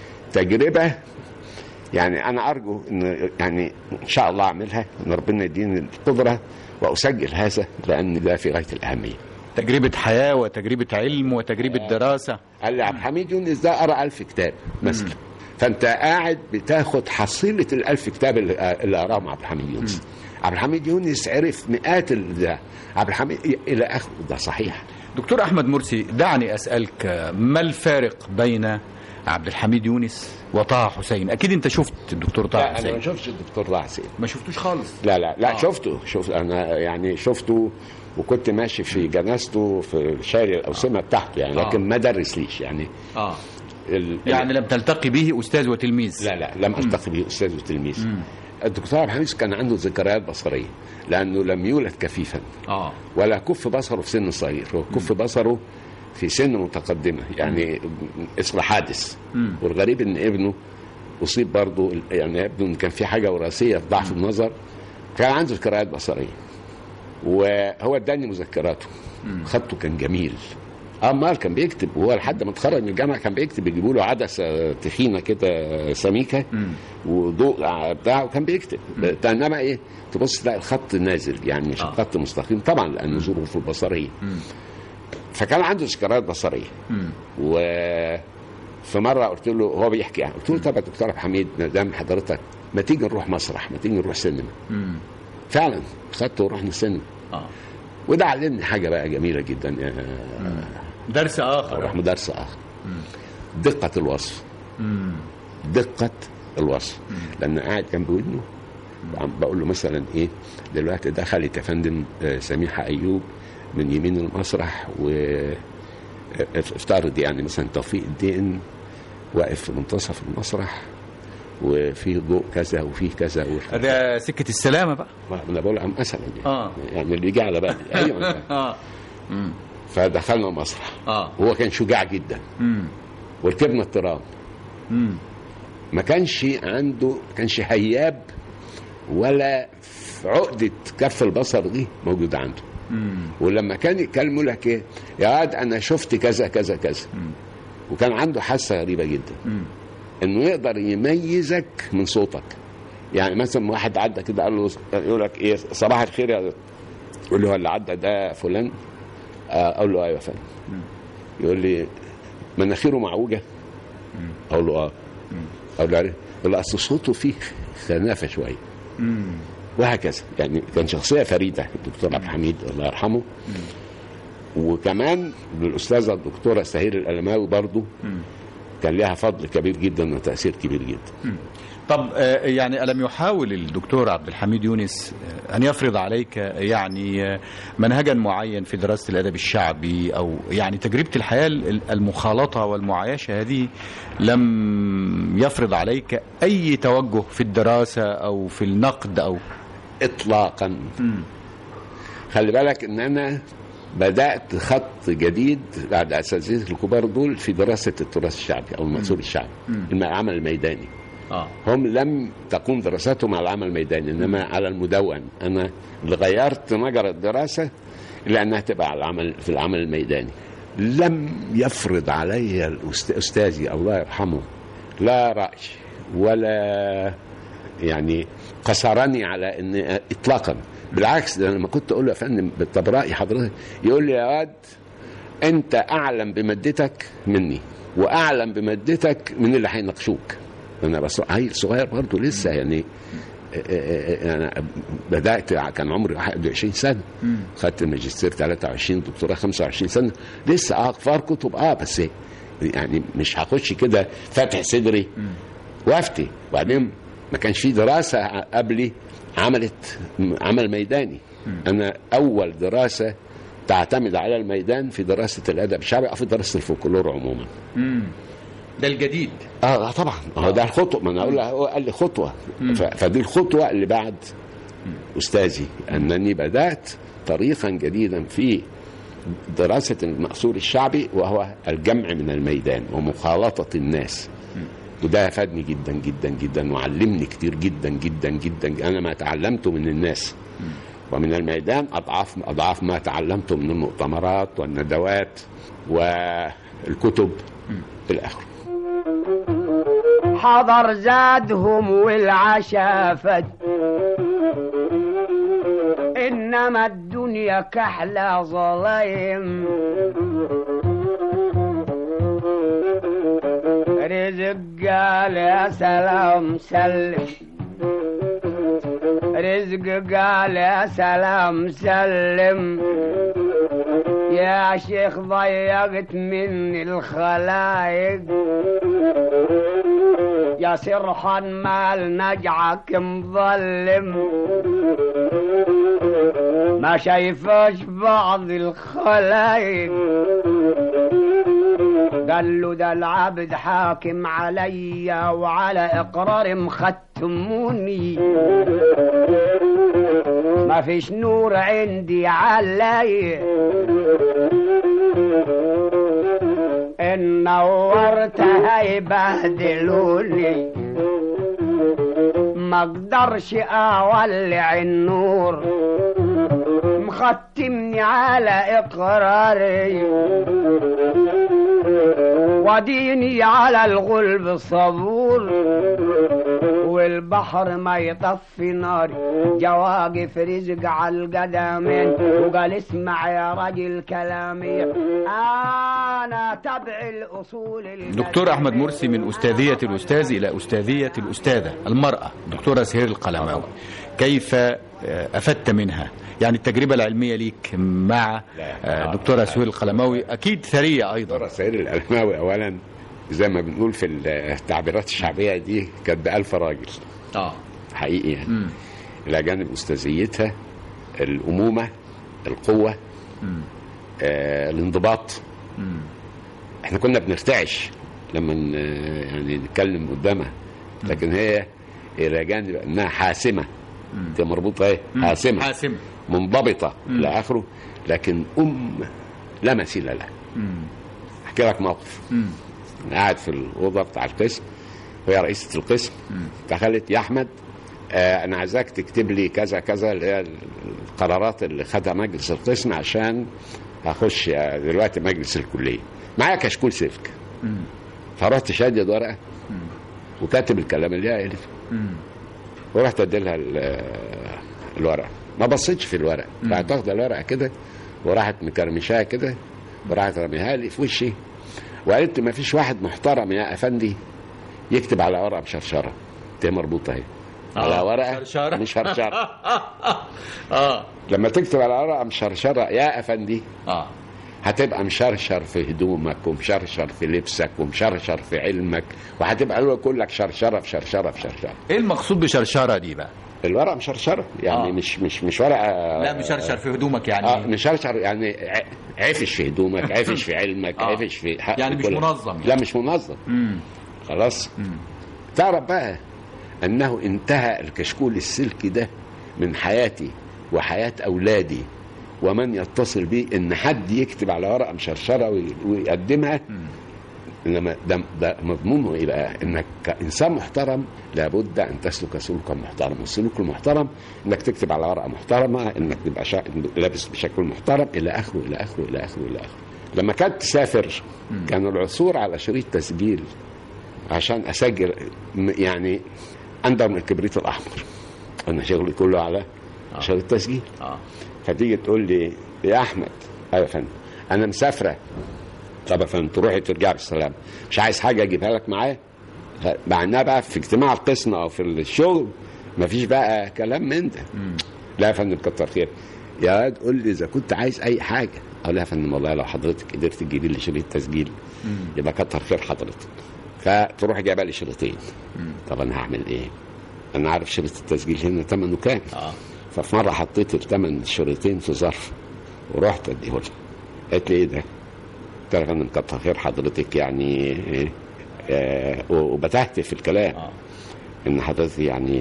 تجربه يعني انا ارجو ان يعني ان شاء الله اعملها ان ربنا يديني القدره واسجل هذا لان ده في غايه الاهميه تجربة حياة وتجربة علم وتجربة دراسة قال لي عبد الحميد يونس ده قرا ألف كتاب مثلا فانت قاعد بتاخد حصيله الألف كتاب اللي اللي قراهم عبد الحميد يونس عبد الحميد يونس عرف مئات ال- ده عبد الحميد الى اخره ده صحيح دكتور أحمد مرسي دعني أسألك آه، ما الفارق بين عبد الحميد يونس وطه حسين أكيد أنت شفت الدكتور طه لا انا ما حسين شفتش الدكتور طه حسين ما شفتوش خالص لا لا لا آه. شفته شفت انا يعني شفته وكنت ماشي في جنازته في شارع الاوسمه بتاعته يعني آه. لكن ما درسليش يعني آه ال... يعني لم تلتقي به أستاذ وتلميذ لا لا لم التقي به استاذ وتلميذ الدكتور عبد الحميد كان عنده ذكريات بصريه لانه لم يولد كفيفا آه ولا كف بصره في سن صغير هو كف بصره في سن متقدمة يعني اسم حادث مم. والغريب ان ابنه اصيب برضه يعني يبدو ان كان في حاجه وراثيه في ضعف النظر كان عنده ذكريات بصريه وهو اداني مذكراته خطه كان جميل امال كان بيكتب وهو لحد ما اتخرج من الجامعه كان بيكتب يجيبوا له عدسه تخينه كده سميكه وضوء ع- بتاع وكان بيكتب انما ايه تبص تلاقي الخط نازل يعني مش آه. الخط مستقيم طبعا لان ظروفه البصريه فكان عنده ذكريات بصريه و في مره قلت له هو بيحكي قلت له طب يا دكتور عبد الحميد ما دام حضرتك ما تيجي نروح مسرح ما تيجي نروح سينما فعلا خدته ورحنا السينما اه وده علمني حاجه بقى جميله جدا يا درس اخر راح درس اخر دقه الوصف دقه الوصف لان قاعد جنب ودنه وعم بقول له مثلا ايه دلوقتي دخلت يا فندم آه، سميحه ايوب من يمين المسرح و آه، افترض يعني مثلا توفيق الدين واقف في منتصف المسرح وفيه ضوء كذا وفيه كذا وفيه ده سكه السلامه بقى انا بقول عم مثلا يعني, آه. يعني اللي يجي على بالي ايوه اه فدخلنا المسرح اه هو كان شجاع جدا امم وركبنا الترام امم ما كانش عنده ما كانش هياب ولا عقدة كف البصر دي موجودة عنده ولما كان يتكلم يقول لك ايه يا واد انا شفت كذا كذا كذا وكان عنده حاسة غريبة جدا انه يقدر يميزك من صوتك يعني مثلا واحد عدى كده قال له يقول لك ايه صباح الخير يا يقول له هو اللي عدى ده فلان آه، اقول له ايوه يا فندم يقول لي مناخيره معوجه اقول له اه اقول له عارف يقول له اصل صوته فيه خنافه شويه وهكذا يعني كان شخصيه فريده الدكتور عبد الحميد الله يرحمه وكمان الاستاذه الدكتوره سهير الالماوي برضو كان لها فضل كبير جدا وتاثير كبير جدا طب آه، يعني ألم يحاول الدكتور عبد الحميد يونس آه، أن يفرض عليك آه، يعني آه، منهجا معين في دراسة الأدب الشعبي أو يعني تجربة الحياة ال- المخالطة والمعايشة هذه لم يفرض عليك أي توجه في الدراسة أو في النقد أو اطلاقا خلي بالك ان انا بدات خط جديد بعد اساتذتي الكبار دول في دراسه التراث الشعبي او المأثور الشعبي العمل الميداني آه. هم لم تقوم دراستهم على العمل الميداني انما على المدون انا اللي غيرت مجرى الدراسه الى انها تبقى على العمل في العمل الميداني لم يفرض علي الأست- استاذي الله يرحمه لا راي ولا يعني قصرني على ان اطلاقا بالعكس ده أنا لما كنت اقول له يا فندم طب راي حضرتك يقول لي يا واد انت اعلم بمادتك مني واعلم بمادتك من اللي هيناقشوك انا بس عيل صغير برضه لسه يعني انا بدات كان عمري 21 سنه خدت الماجستير 23 دكتوراه 25 سنه لسه اه اقفار كتب اه بس يعني مش هخش كده فاتح صدري وافتي وبعدين ما كانش في دراسه قبلي عملت عمل ميداني انا اول دراسه تعتمد على الميدان في دراسه الادب الشعبي او في دراسه الفولكلور عموما ده الجديد اه طبعا هو ده الخطوه ما انا اقول له هو قال لي خطوه ف- فدي الخطوه اللي بعد استاذي انني بدات طريقا جديدا في دراسه المأثور الشعبي وهو الجمع من الميدان ومخالطه الناس وده فادني جدا جدا جدا وعلمني كتير جدا جدا جدا انا ما تعلمته من الناس ومن الميدان اضعاف اضعاف ما تعلمته من المؤتمرات والندوات والكتب الى اخره حضر زادهم والعشافت إنما الدنيا كحلى ظليم رزق قال يا سلام سلم رزق قال يا سلام سلم يا شيخ ضيقت مني الخلايق يا سرحان مال نجعك مظلم ما شايفاش بعض الخلايق قال له ده العبد حاكم عليا وعلى اقرار مختموني ما فيش نور عندي علي ان نورت هيبهدلوني ما اقدرش اولع النور مختمني على اقراري وديني على الغلب صبور والبحر ما يطفي ناري جواقف رزق على القدمين وقال اسمع يا رجل كلامي انا تبع الاصول دكتور أحمد مرسي من أستاذية الأستاذ إلى أستاذية الأستاذة المرأة دكتورة سهير القلماوي كيف آه، أفدت منها يعني التجربة العلمية ليك مع آه، دكتورة سهير القلماوي أكيد ثرية أيضا دكتورة سهير القلماوي أولا زي ما بنقول في التعبيرات الشعبية دي كانت بألف راجل اه حقيقي يعني إلى جانب أستاذيتها الأمومة القوة آه الانضباط احنا كنا بنرتعش لما ن- يعني نتكلم قدامها لكن هي الى جانب انها حاسمه دي مربوطه ايه حاسمه حاسم منضبطه الى اخره لكن ام لا مثيل لها احكي لك موقف أنا قاعد في الاوضه بتاع القسم وهي رئيسه القسم دخلت يا احمد آه انا عايزاك تكتب لي كذا كذا اللي هي القرارات اللي خدها مجلس القسم عشان هخش آه، دلوقتي مجلس الكليه معايا كشكول سلك فرحت شادد ورقه وكاتب الكلام اللي هي قالته ورحت ادي لها ال- الورقه ما بصيتش في الورقه راحت واخده الورقه كده وراحت مكرمشاها كده وراحت رميها لي في وشي وقالت لي ما فيش واحد محترم يا افندي يكتب على ورقه مشرشره دي مربوطه اهي على ورقه شرشرة. مش شرشره اه لما تكتب على ورقه مشرشره يا افندي اه هتبقى مشرشر في هدومك ومشرشر في لبسك ومشرشر في علمك وهتبقى له كلك شرشره في شرشره في شرشره ايه المقصود بشرشرة دي بقى الورقه مشرشره يعني آه. مش مش مش ورقه لا مشرشر في هدومك يعني اه مشرشر يعني ع- عفش في هدومك عفش في علمك آه. عفش في حق يعني مش كل- منظم يعني. لا مش منظم مم. خلاص تعرف بقى انه انتهى الكشكول السلكي ده من حياتي وحياه اولادي ومن يتصل بي ان حد يكتب على ورقه مشرشره وي- ويقدمها انما ده, ده مضمونه ايه بقى؟ انك كانسان محترم لابد ان تسلك سلوكا محترما، والسلوك المحترم انك تكتب على ورقه محترمه، انك تبقى شا... لابس بشكل محترم الى اخره الى اخره الى اخره الى اخره. لما كانت تسافر كان العثور على شريط تسجيل عشان اسجل م- يعني اندر من الكبريت الاحمر. انا شغلي كله على شريط تسجيل. اه فتيجي تقول لي يا احمد ايوه يا فندم انا مسافره طب يا فندم تروحي ترجعي بالسلامه مش عايز حاجه اجيبها لك معايا مع انها بقى في اجتماع القسم او في الشغل مفيش بقى كلام من ده لا يا فندم كتر خير يا واد قول لي اذا كنت عايز اي حاجه اقول لها يا فندم والله لو حضرتك قدرت تجيبي لي شريط تسجيل يبقى كتر خير حضرتك فتروح جايبه لي شريطين طب انا هعمل ايه؟ انا عارف شريط التسجيل هنا ثمنه كام اه ففي مره حطيت الثمن الشريطين في ظرف ورحت اديه لها قالت لي ايه ده؟ قلت لها يا فندم كتر خير حضرتك يعني إيه؟ آه وبتهت في الكلام آه. ان حضرتك يعني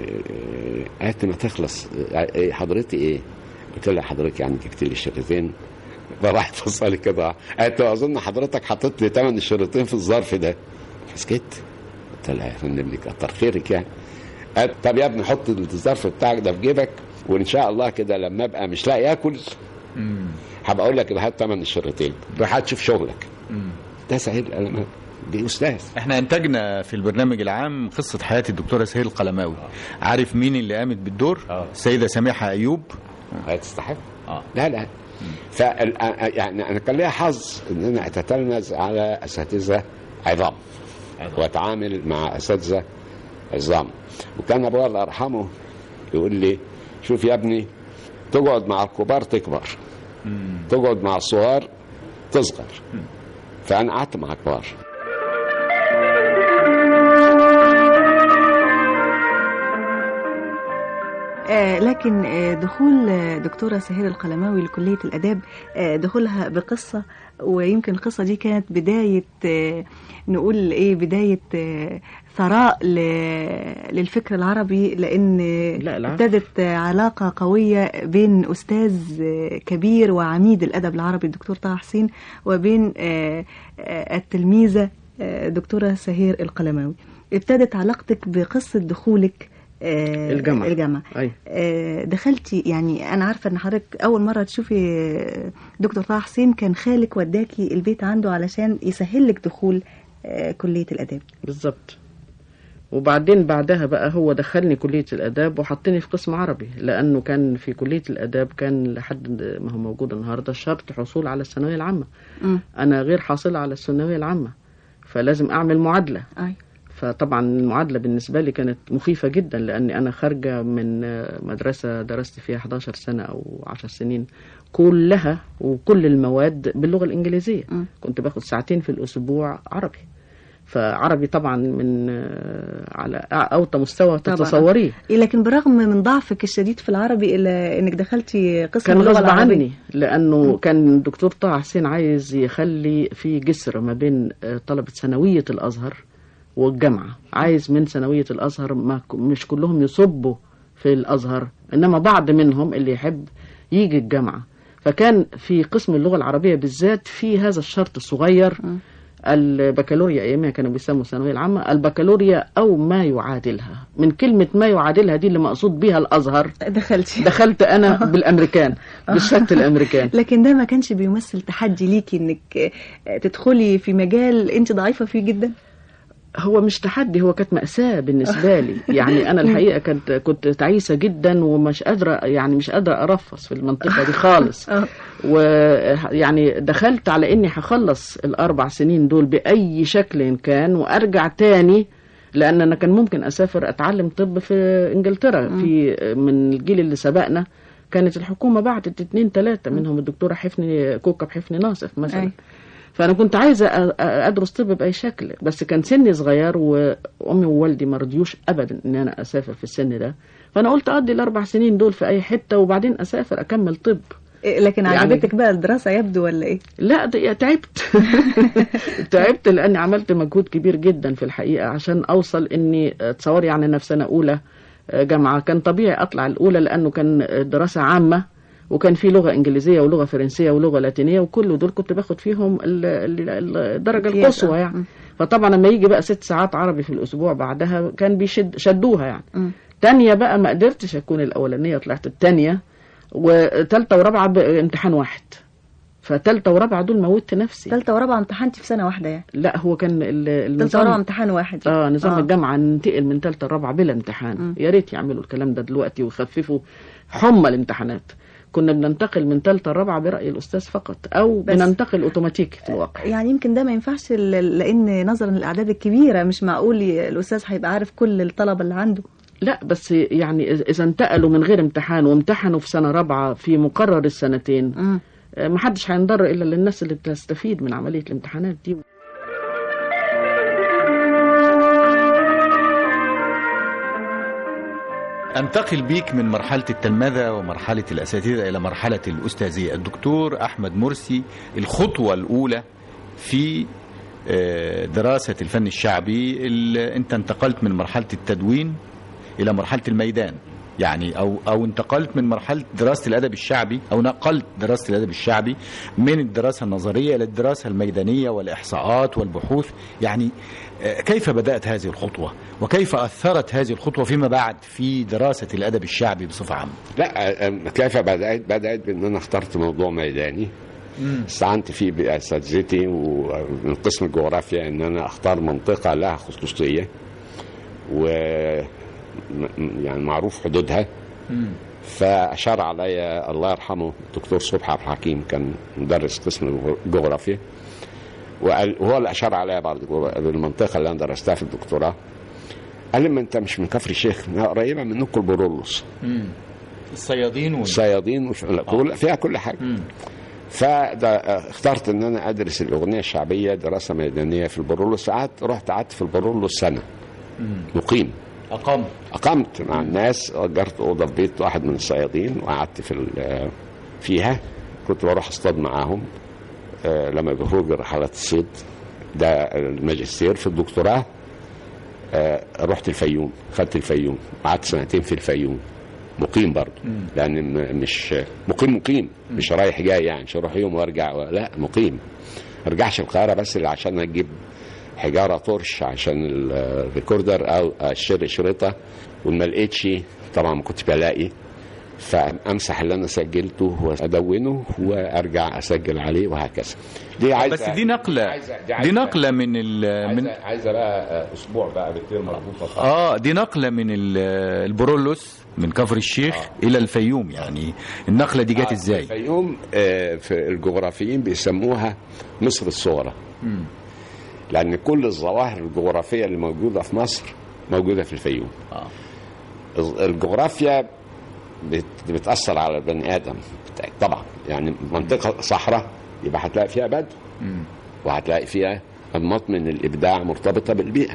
آه، قالت لي ما تخلص آه، إيه حضرتي ايه؟ قلت لها حضرتك يعني جبت لي الشريطين فراحت بصلي كده قالت له اظن حضرتك حطيت لي ثمن الشريطين في الظرف ده فسكت قلت لها يا فندم كتر خيرك يعني قالت طب يا ابني حط الظرف بتاعك ده في جيبك وان شاء الله كده لما ابقى مش لاقي اكل هبقى اقول لك يبقى هات ثمن الشريطين روح هتشوف شغلك ده سهيل القلماوي دي استاذ احنا انتجنا في البرنامج العام قصة حياة الدكتورة سهير القلماوي عارف مين اللي قامت بالدور آه. السيدة سميحة أيوب هتستحق اه لا لا فال يعني انا كان ليا حظ ان انا اتتلمذ على اساتذه عظام واتعامل مع اساتذه عظام وكان ابويا الله يرحمه يقول لي شوف يا ابني تقعد مع الكبار تكبر تقعد مع الصغار تصغر فانا قعدت مع الكبار آه، لكن آه، دخول آه، دكتورة سهير القلماوي لكلية الآداب آه، دخولها بقصة ويمكن القصة دي كانت بداية آه، نقول إيه بداية آه، ثراء ل- للفكر العربي لأن لا، العفو. ابتدت آه، علاقة قوية بين أستاذ آه، كبير وعميد الأدب العربي الدكتور طه حسين وبين آه، آه، التلميذة آه، دكتورة سهير القلماوي ابتدت علاقتك بقصة دخولك آه، الجامعة. الجامعة أي. آه، دخلتي يعني أنا عارفة إن حضرتك أول مرة تشوفي آه، دكتور طه حسين كان خالك وداكي البيت عنده علشان يسهل لك دخول آه، كلية الآداب بالظبط وبعدين بعدها بقى هو دخلني كلية الآداب وحطني في قسم عربي لأنه كان في كلية الآداب كان لحد ما هو موجود النهاردة شرط حصول على الثانوية العامة مم. أنا غير حاصلة على الثانوية العامة فلازم أعمل معادلة أي. فطبعا المعادلة بالنسبة لي كانت مخيفة جدا لأني أنا خارجة من آه، مدرسة درست فيها 11 سنة أو 10 سنين كلها وكل المواد باللغة الإنجليزية مم. كنت باخد ساعتين في الأسبوع عربي فعربي طبعا من آه، على أوطى مستوى طبعاً. تتصوريه إيه، لكن برغم من ضعفك الشديد في العربي إلا إنك دخلتي قسم كان اللغة غصب العربية عني لانه كان الدكتور طه حسين عايز يخلي في جسر ما بين آه، طلبه ثانويه الازهر والجامعه عايز من ثانويه الازهر ما ك- مش كلهم يصبوا في الازهر انما بعض منهم اللي يحب يجي الجامعه فكان في قسم اللغه العربيه بالذات في هذا الشرط الصغير البكالوريا ايامها كانوا بيسموا الثانويه العامه البكالوريا او ما يعادلها من كلمه ما يعادلها دي اللي مقصود بيها الازهر دخلتي دخلت انا بالامريكان بالشهاده الامريكان لكن ده ما كانش بيمثل تحدي ليكي انك آه، تدخلي في مجال انت ضعيفة فيه جدا هو مش تحدي هو كانت مأساة بالنسبة لي يعني أنا الحقيقة كنت كنت تعيسة جدا ومش قادرة يعني مش قادرة أرفص في المنطقة دي خالص آه. ويعني دخلت على إني هخلص الأربع سنين دول بأي شكل كان وأرجع تاني لأن أنا كان ممكن أسافر أتعلم طب في إنجلترا في من الجيل اللي سبقنا كانت الحكومة بعتت اتنين تلاتة منهم الدكتورة حفني كوكب حفني ناصف مثلا أي. فانا كنت عايزه أ- أ- ادرس طب باي شكل بس كان سني صغير وامي ووالدي ما رضيوش ابدا ان انا اسافر في السن ده فانا قلت اقضي الاربع سنين دول في اي حته وبعدين اسافر اكمل طب إيه، لكن يعني- عجبتك بقى الدراسة يبدو ولا ايه لا ده يا تعبت تعبت لاني عملت مجهود كبير جدا في الحقيقه عشان اوصل اني تصوري يعني انا في سنه اولى جامعه كان طبيعي اطلع الاولى لانه كان دراسه عامه وكان في لغه انجليزيه ولغه فرنسيه ولغه لاتينيه وكل دول كنت باخد فيهم ال- ال- الدرجه امتياز، القصوى آه. يعني فطبعا لما يجي بقى ست ساعات عربي في الاسبوع بعدها كان بيشد شدوها يعني مم. تانية بقى ما قدرتش اكون الاولانيه طلعت التانية وتالتة ورابعه بامتحان واحد فتالتة ورابعه دول موتت نفسي ثالثة ورابعة امتحنتي في سنة واحدة يعني لا هو كان ال- ثالثة ورابعة النظام امتحان واحد اه نظام آه. الجامعه ننتقل من ثالثه لرابعه بلا امتحان مم. يا ريت يعملوا الكلام ده دلوقتي ويخففوا حمى الامتحانات كنا بننتقل من ثالثه لرابعه براي الاستاذ فقط او بس- بننتقل اوتوماتيك في الواقع يعني يمكن ده ما ينفعش ل- لان نظرا للاعداد الكبيره مش معقول ي- الاستاذ هيبقى عارف كل الطلبه اللي عنده لا بس يعني إذ- اذا انتقلوا من غير امتحان وامتحنوا في سنه رابعه في مقرر السنتين مم. آه، محدش هينضر الا للناس اللي بتستفيد من عمليه الامتحانات دي أنتقل بيك من مرحلة التلمذة ومرحلة الأساتذة إلى مرحلة الأستاذية الدكتور أحمد مرسي الخطوة الأولى في آه، دراسة الفن الشعبي ال- أنت انتقلت من مرحلة التدوين إلى مرحلة الميدان يعني أو أو انتقلت من مرحلة دراسة الأدب الشعبي أو نقلت دراسة الأدب الشعبي من الدراسة النظرية إلى الدراسة الميدانية والإحصاءات والبحوث يعني آه، كيف بدأت هذه الخطوة وكيف أثرت هذه الخطوة فيما بعد في دراسة الأدب الشعبي بصفة عامة لا أم، كيف بدات بدات بان انا اخترت موضوع ميداني استعنت فيه باساتذتي ومن قسم الجغرافيا ان انا اختار منطقه لها خصوصيه و م- يعني معروف حدودها فاشار علي الله يرحمه الدكتور صبحي عبد الحكيم كان مدرس قسم الجغرافيا وقال وهو اللي اشار عليا بعد المنطقه اللي انا درستها في الدكتوراه قال لي ما انت مش من كفر الشيخ ما قريبه منكم البرولوس الصيادين وال... صيادين وش... لا، كل... فيها كل حاجه فاخترت ان انا ادرس الاغنيه الشعبيه دراسه ميدانيه في البرولوس قعدت رحت قعدت في البرولوس سنه مقيم أقام اقمت مع الناس اجرت اوضه في بيت واحد من الصيادين وقعدت في ال- فيها كنت بروح اصطاد معاهم آه، لما بيخرجوا رحلات الصيد ده الماجستير في الدكتوراه آه، رحت الفيوم خدت الفيوم قعدت سنتين في الفيوم مقيم برضه لان م- مش مقيم مقيم مش رايح جاي يعني مش اروح يوم وارجع و- لا مقيم ما ارجعش القاهره بس اللي عشان اجيب حجاره طرش عشان ال- الريكوردر او اشتري شريطه وما لقيتش طبعا ما كنتش بلاقي فامسح اللي انا سجلته وادونه وارجع اسجل عليه وهكذا دي عايزه بس دي نقلة عايزة- دي, عايزة- نقلة من ال من عايزه عايزه بقى اسبوع بقى بالتير مربوطه اه دي نقلة من ال- البرولوس من كفر الشيخ الى الفيوم يعني النقلة دي جت ازاي الفيوم آه، في الجغرافيين بيسموها مصر الصغرى مم. لان كل الظواهر الجغرافيه اللي موجوده في مصر موجوده في الفيوم آه. الجغرافيا بت- بتاثر على البني ادم طبعا يعني منطقه صحراء يبقى هتلاقي فيها بدو مم. وهتلاقي فيها انماط من الابداع مرتبطه بالبيئه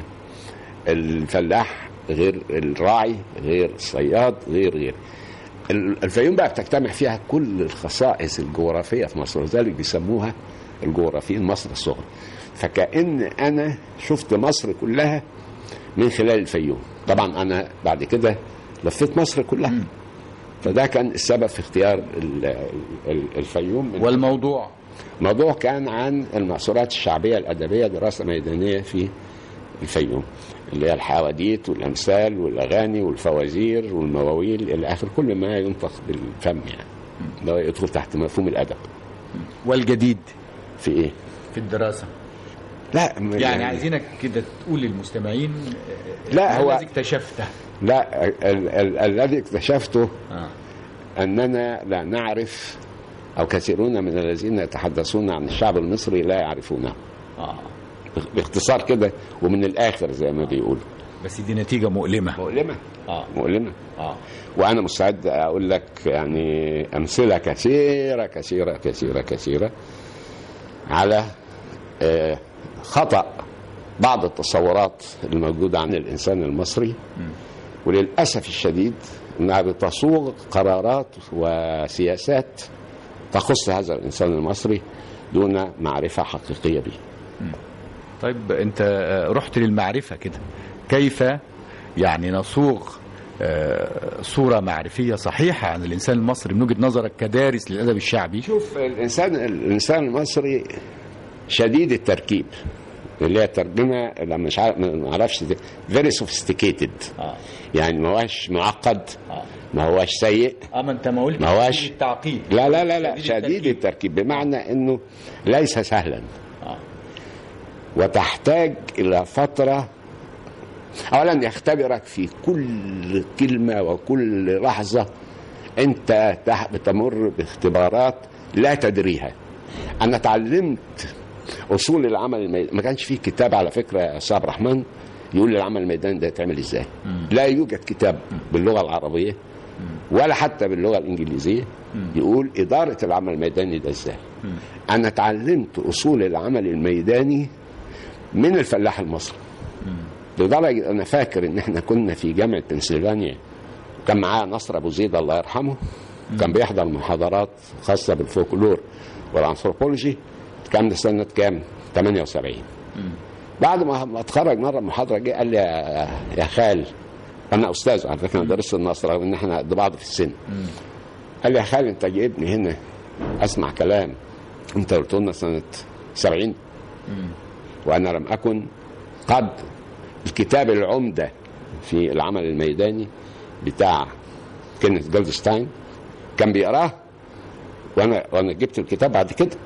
الفلاح غير الراعي غير الصياد غير غير ال- الفيوم بقى بتجتمع فيها كل الخصائص الجغرافيه في مصر ولذلك بيسموها الجغرافيين مصر الصغرى فكأن انا شفت مصر كلها من خلال الفيوم طبعا انا بعد كده لفيت مصر كلها فده كان السبب في اختيار ال- ال- الفيوم من والموضوع الموضوع كان عن المأثورات الشعبية الأدبية دراسة ميدانية في الفيوم اللي هي الحواديت والأمثال والأغاني والفوازير والمواويل إلى آخر كل ما ينطق بالفم يعني ده يدخل تحت مفهوم الأدب والجديد في إيه؟ في الدراسة لا يعني عايزينك كده تقول للمستمعين لا، ما هو- الذي اكتشفته لا ال- ال- الذي اكتشفته آه. أننا لا نعرف أو كثيرون من الذين يتحدثون عن الشعب المصري لا يعرفونه آه. باختصار كده ومن الآخر زي ما بيقولوا بس دي نتيجة مؤلمة مؤلمة آه. مؤلمة آه. وانا مستعد اقول لك يعني امثله كثيره كثيره كثيره كثيره على آه، خطا بعض التصورات الموجوده عن الانسان المصري وللاسف الشديد انها بتصوغ قرارات وسياسات تخص هذا الانسان المصري دون معرفه حقيقيه به طيب انت آه، رحت للمعرفة كده كيف يعني نصوغ آه، صورة معرفية صحيحة عن الإنسان المصري من وجهة نظرك كدارس للأدب الشعبي شوف الانسان الانسان المصري شديد التركيب اللي هي الترجمه لما مش عارف ما اعرفش فيري سوفيستيكيتد آه. يعني ما هوش معقد آه. ما هوش سيء اه ما انت ما قلت ما هوش- التعقيد لا لا لا لا شديد شديد التركيب. التركيب بمعنى انه ليس سهلا آه. وتحتاج الى فتره اولا يختبرك في كل كلمه وكل لحظه انت تح- بتمر باختبارات لا تدريها انا اتعلمت اصول العمل الميداني ما كانش فيه كتاب على فكره يا استاذ عبد الرحمن يقول لي العمل الميداني ده يتعمل ازاي لا يوجد كتاب باللغه العربيه ولا حتى باللغه الانجليزيه يقول اداره العمل الميداني ده ازاي انا اتعلمت اصول العمل الميداني من الفلاح المصري لدرجه انا فاكر ان احنا كنا في جامعه بنسلفانيا كان معاه نصر ابو زيد الله يرحمه كان بيحضر محاضرات خاصه بالفولكلور والانثروبولوجي كان ده سنه كام 78 بعد ما ما اتخرج مره محاضره جه قال لي يا, يا خال انا استاذ على فكره انا درست النصر رغم ان احنا قد بعض في السن قال لي يا خال انت جايبني هنا اسمع كلام انت قلت لنا سنه 70 وانا لم اكن قد الكتاب العمده في العمل الميداني بتاع كينيث جولدستاين كان بيقراه وانا وانا جبت الكتاب بعد كده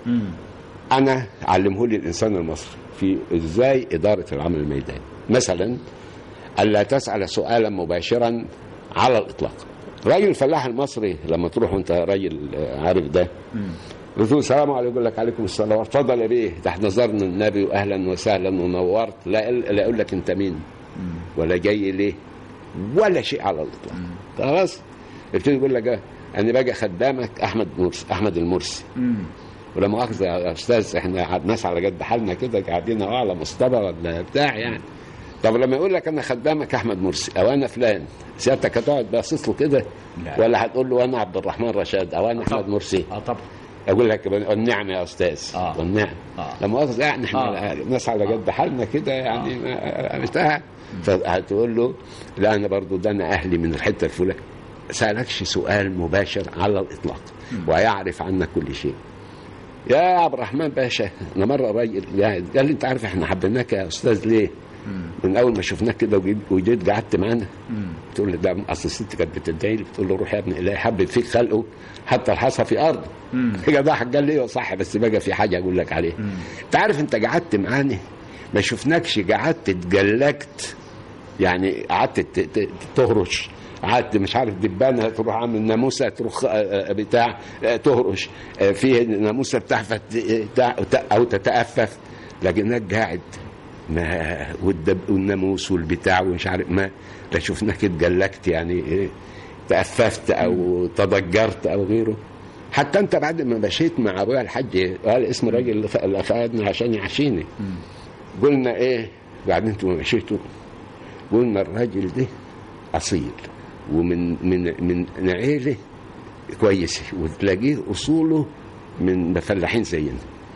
انا علمه لي الانسان المصري في ازاي اداره العمل الميداني مثلا الا تسال سؤالا مباشرا على الاطلاق راجل الفلاح المصري لما تروح وانت راجل آه، عارف ده قلت له السلام عليكم يقول لك عليكم السلام اتفضل يا بيه ده احنا زرنا النبي واهلا وسهلا ونورت لا لا اقول لك انت مين ولا جاي ليه ولا شيء على الاطلاق خلاص ابتدي يقول لك آه، انا باجي خدامك احمد مرسي احمد المرسي ولا مؤاخذه يا استاذ احنا ناس على قد حالنا كده قاعدين اهو على مصطبه ولا بتاع يعني طب لما يقول لك انا خدامك احمد مرسي او انا فلان سيادتك هتقعد باصص له كده لا. ولا هتقول له انا عبد الرحمن رشاد او انا احمد مرسي اه طبعا اقول لك النعم يا استاذ آه. والنعم آه. لما مؤاخذه يعني احنا آه. ناس على قد حالنا كده يعني ما- بتاع فهتقول له لا انا برضو ده انا اهلي من الحته الفلانيه سالكش سؤال مباشر على الاطلاق ويعرف عنك كل شيء يا عبد الرحمن باشا انا مره راجل يعني قال لي انت عارف احنا حبيناك يا استاذ ليه؟ من اول ما شفناك كده وجيت وجيت قعدت معانا تقول لي ده اصل الست كانت بتدعي لي بتقول له روح يا ابني الهي حبب فيك خلقه حتى الحصى في ارضه يا جدع قال لي ايوه صح بس بقى في حاجه اقول لك عليها انت عارف انت قعدت معانا ما شفناكش قعدت اتجلكت يعني قعدت ت- ت- تهرش قعدت مش عارف دبانه تروح عامل ناموسه تروح آه، آه، بتاع آه، تهرش آه، في ناموسه بتاع فت- بتاع- او تتأفف لكنك قاعد ما والدب والناموس والبتاع ومش عارف ما لا شفناك اتجلكت يعني إيه، تأففت او تضجرت او غيره حتى انت بعد ما مشيت مع ابويا الحاج قال اسم الراجل اللي ف- اللي فقدني عشان يعشيني قلنا ايه بعدين انتوا مشيتوا قلنا الراجل ده اصيل ومن من من عيله كويسه وتلاقيه اصوله من فلاحين زينا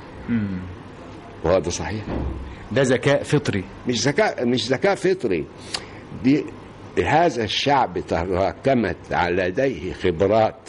وهذا صحيح ده ذكاء فطري مش ذكاء مش ذكاء فطري دي هذا الشعب تراكمت على لديه خبرات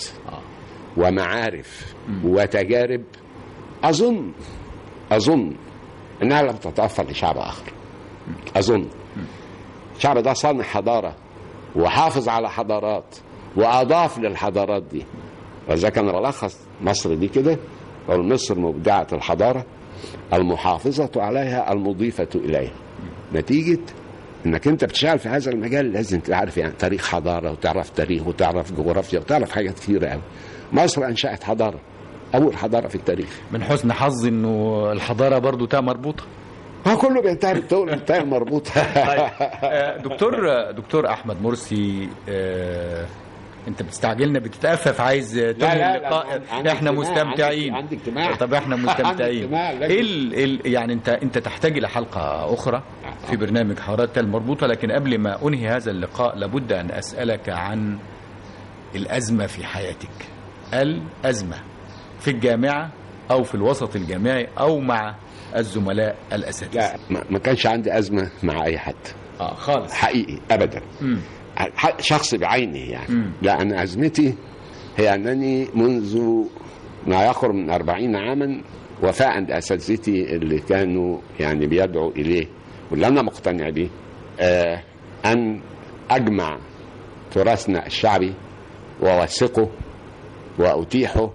ومعارف وتجارب اظن اظن انها لم تتوفر لشعب اخر اظن الشعب ده صانع حضاره وحافظ على حضارات واضاف للحضارات دي وإذا كان بلخص مصر دي كده أو مصر مبدعة الحضارة المحافظة عليها المضيفة إليها نتيجة انك انت بتشتغل في هذا المجال لازم تبقى عارف يعني تاريخ حضاره وتعرف تاريخ وتعرف جغرافيا وتعرف حاجات كثيره قوي. مصر انشات حضاره اول حضاره في التاريخ. من حسن حظي انه الحضاره برضو تاء مربوطه ما كله بينتهي بالتاء بالتاء المربوطه. آه، دكتور دكتور احمد مرسي آه، انت بتستعجلنا بتتأفف عايز تنهي لا، لا، اللقاء عندي احنا اجتماع، مستمتعين عندي- عندي اجتماع. طب احنا عندي مستمتعين اجتماع، لازم. ايه ال- ال- يعني انت انت تحتاج الى حلقه اخرى في برنامج حوارات المربوطه لكن قبل ما انهي هذا اللقاء لابد ان اسالك عن الازمه في حياتك الازمه في الجامعه او في الوسط الجامعي او مع الزملاء الاساتذه لا ما ما كانش عندي ازمه مع اي حد. اه خالص حقيقي ابدا. مم. ح- شخص بعينه يعني مم. لا أنا أزمتي هي أنني منذ ما يقرب من أربعين عاما وفاء بأساتذتي اللي كانوا يعني بيدعوا إليه واللي أنا مقتنع به آه أن أجمع تراثنا الشعبي وأوثقه وأتيحه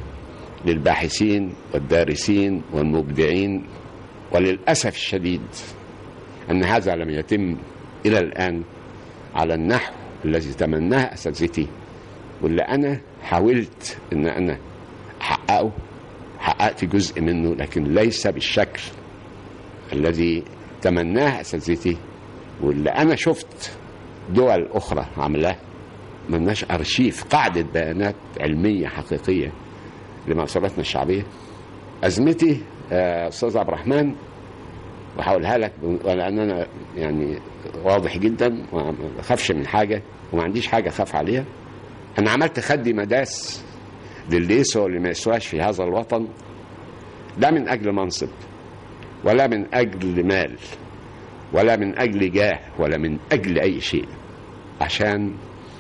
للباحثين والدارسين والمبدعين وللأسف الشديد أن هذا لم يتم إلى الآن على النحو الذي تمناه اساتذتي واللي انا حاولت ان انا احققه حققت جزء منه لكن ليس بالشكل الذي تمناه اساتذتي واللي انا شفت دول اخرى عاملاه ملناش ارشيف قاعده بيانات علميه حقيقيه لمأثوراتنا الشعبيه ازمتي آه، استاذ عبد الرحمن وهقولها لك لان انا يعني واضح جدا وما بخافش من حاجه وما عنديش حاجه اخاف عليها انا عملت خدي مداس للي يسوى واللي ما يسواش في هذا الوطن لا من اجل منصب ولا من اجل مال ولا من اجل جاه ولا من اجل اي شيء عشان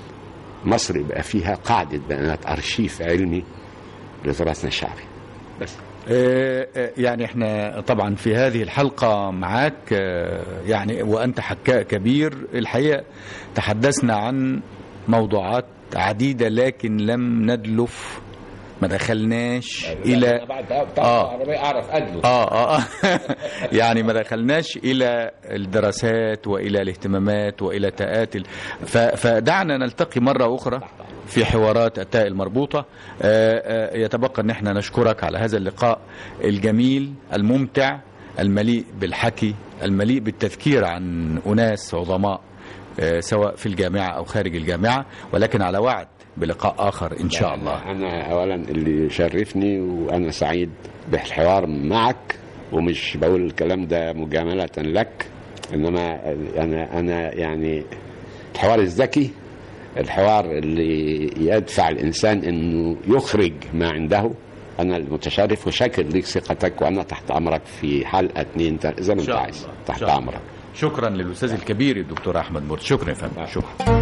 مصر يبقى فيها قاعده بيانات ارشيف علمي لتراثنا الشعبي بس آه، آه، يعني احنا طبعا في هذه الحلقة معاك آه، يعني وأنت حكاء كبير الحقيقة تحدثنا عن موضوعات عديدة لكن لم ندلف ما دخلناش إلى آه. اعرف ادلو آه آه يعني ما دخلناش إلى الدراسات وإلى الاهتمامات وإلى تآت ال- ف- فدعنا نلتقي مرة أخرى في حوارات التاء المربوطة آه، آه، يتبقى أن احنا نشكرك على هذا اللقاء الجميل الممتع المليء بالحكي المليء بالتذكير عن أناس عظماء آه، سواء في الجامعة أو خارج الجامعة ولكن على وعد بلقاء آخر إن شاء الله أنا أولا اللي شرفني وأنا سعيد بالحوار معك ومش بقول الكلام ده مجاملة لك إنما أنا أنا يعني الحوار الذكي الحوار اللي يدفع الإنسان إنه يخرج ما عنده أنا المتشرف وشاكر ليك ثقتك وأنا تحت أمرك في حلقة اتنين تل- زي ما أنت شاء عايز الله. تحت شاء الله. أمرك شكرا للأستاذ الكبير الدكتور أحمد مرت شكرا يا فندم شكرا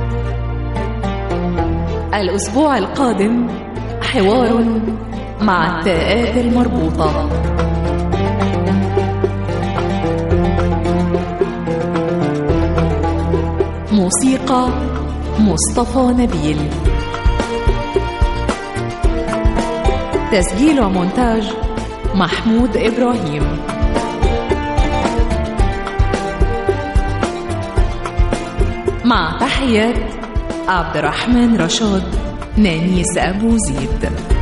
الأسبوع القادم حوار مع التاءات المربوطة موسيقى مصطفى نبيل تسجيل ومونتاج محمود إبراهيم مع تحيات عبد الرحمن رشاد نانيس أبو زيد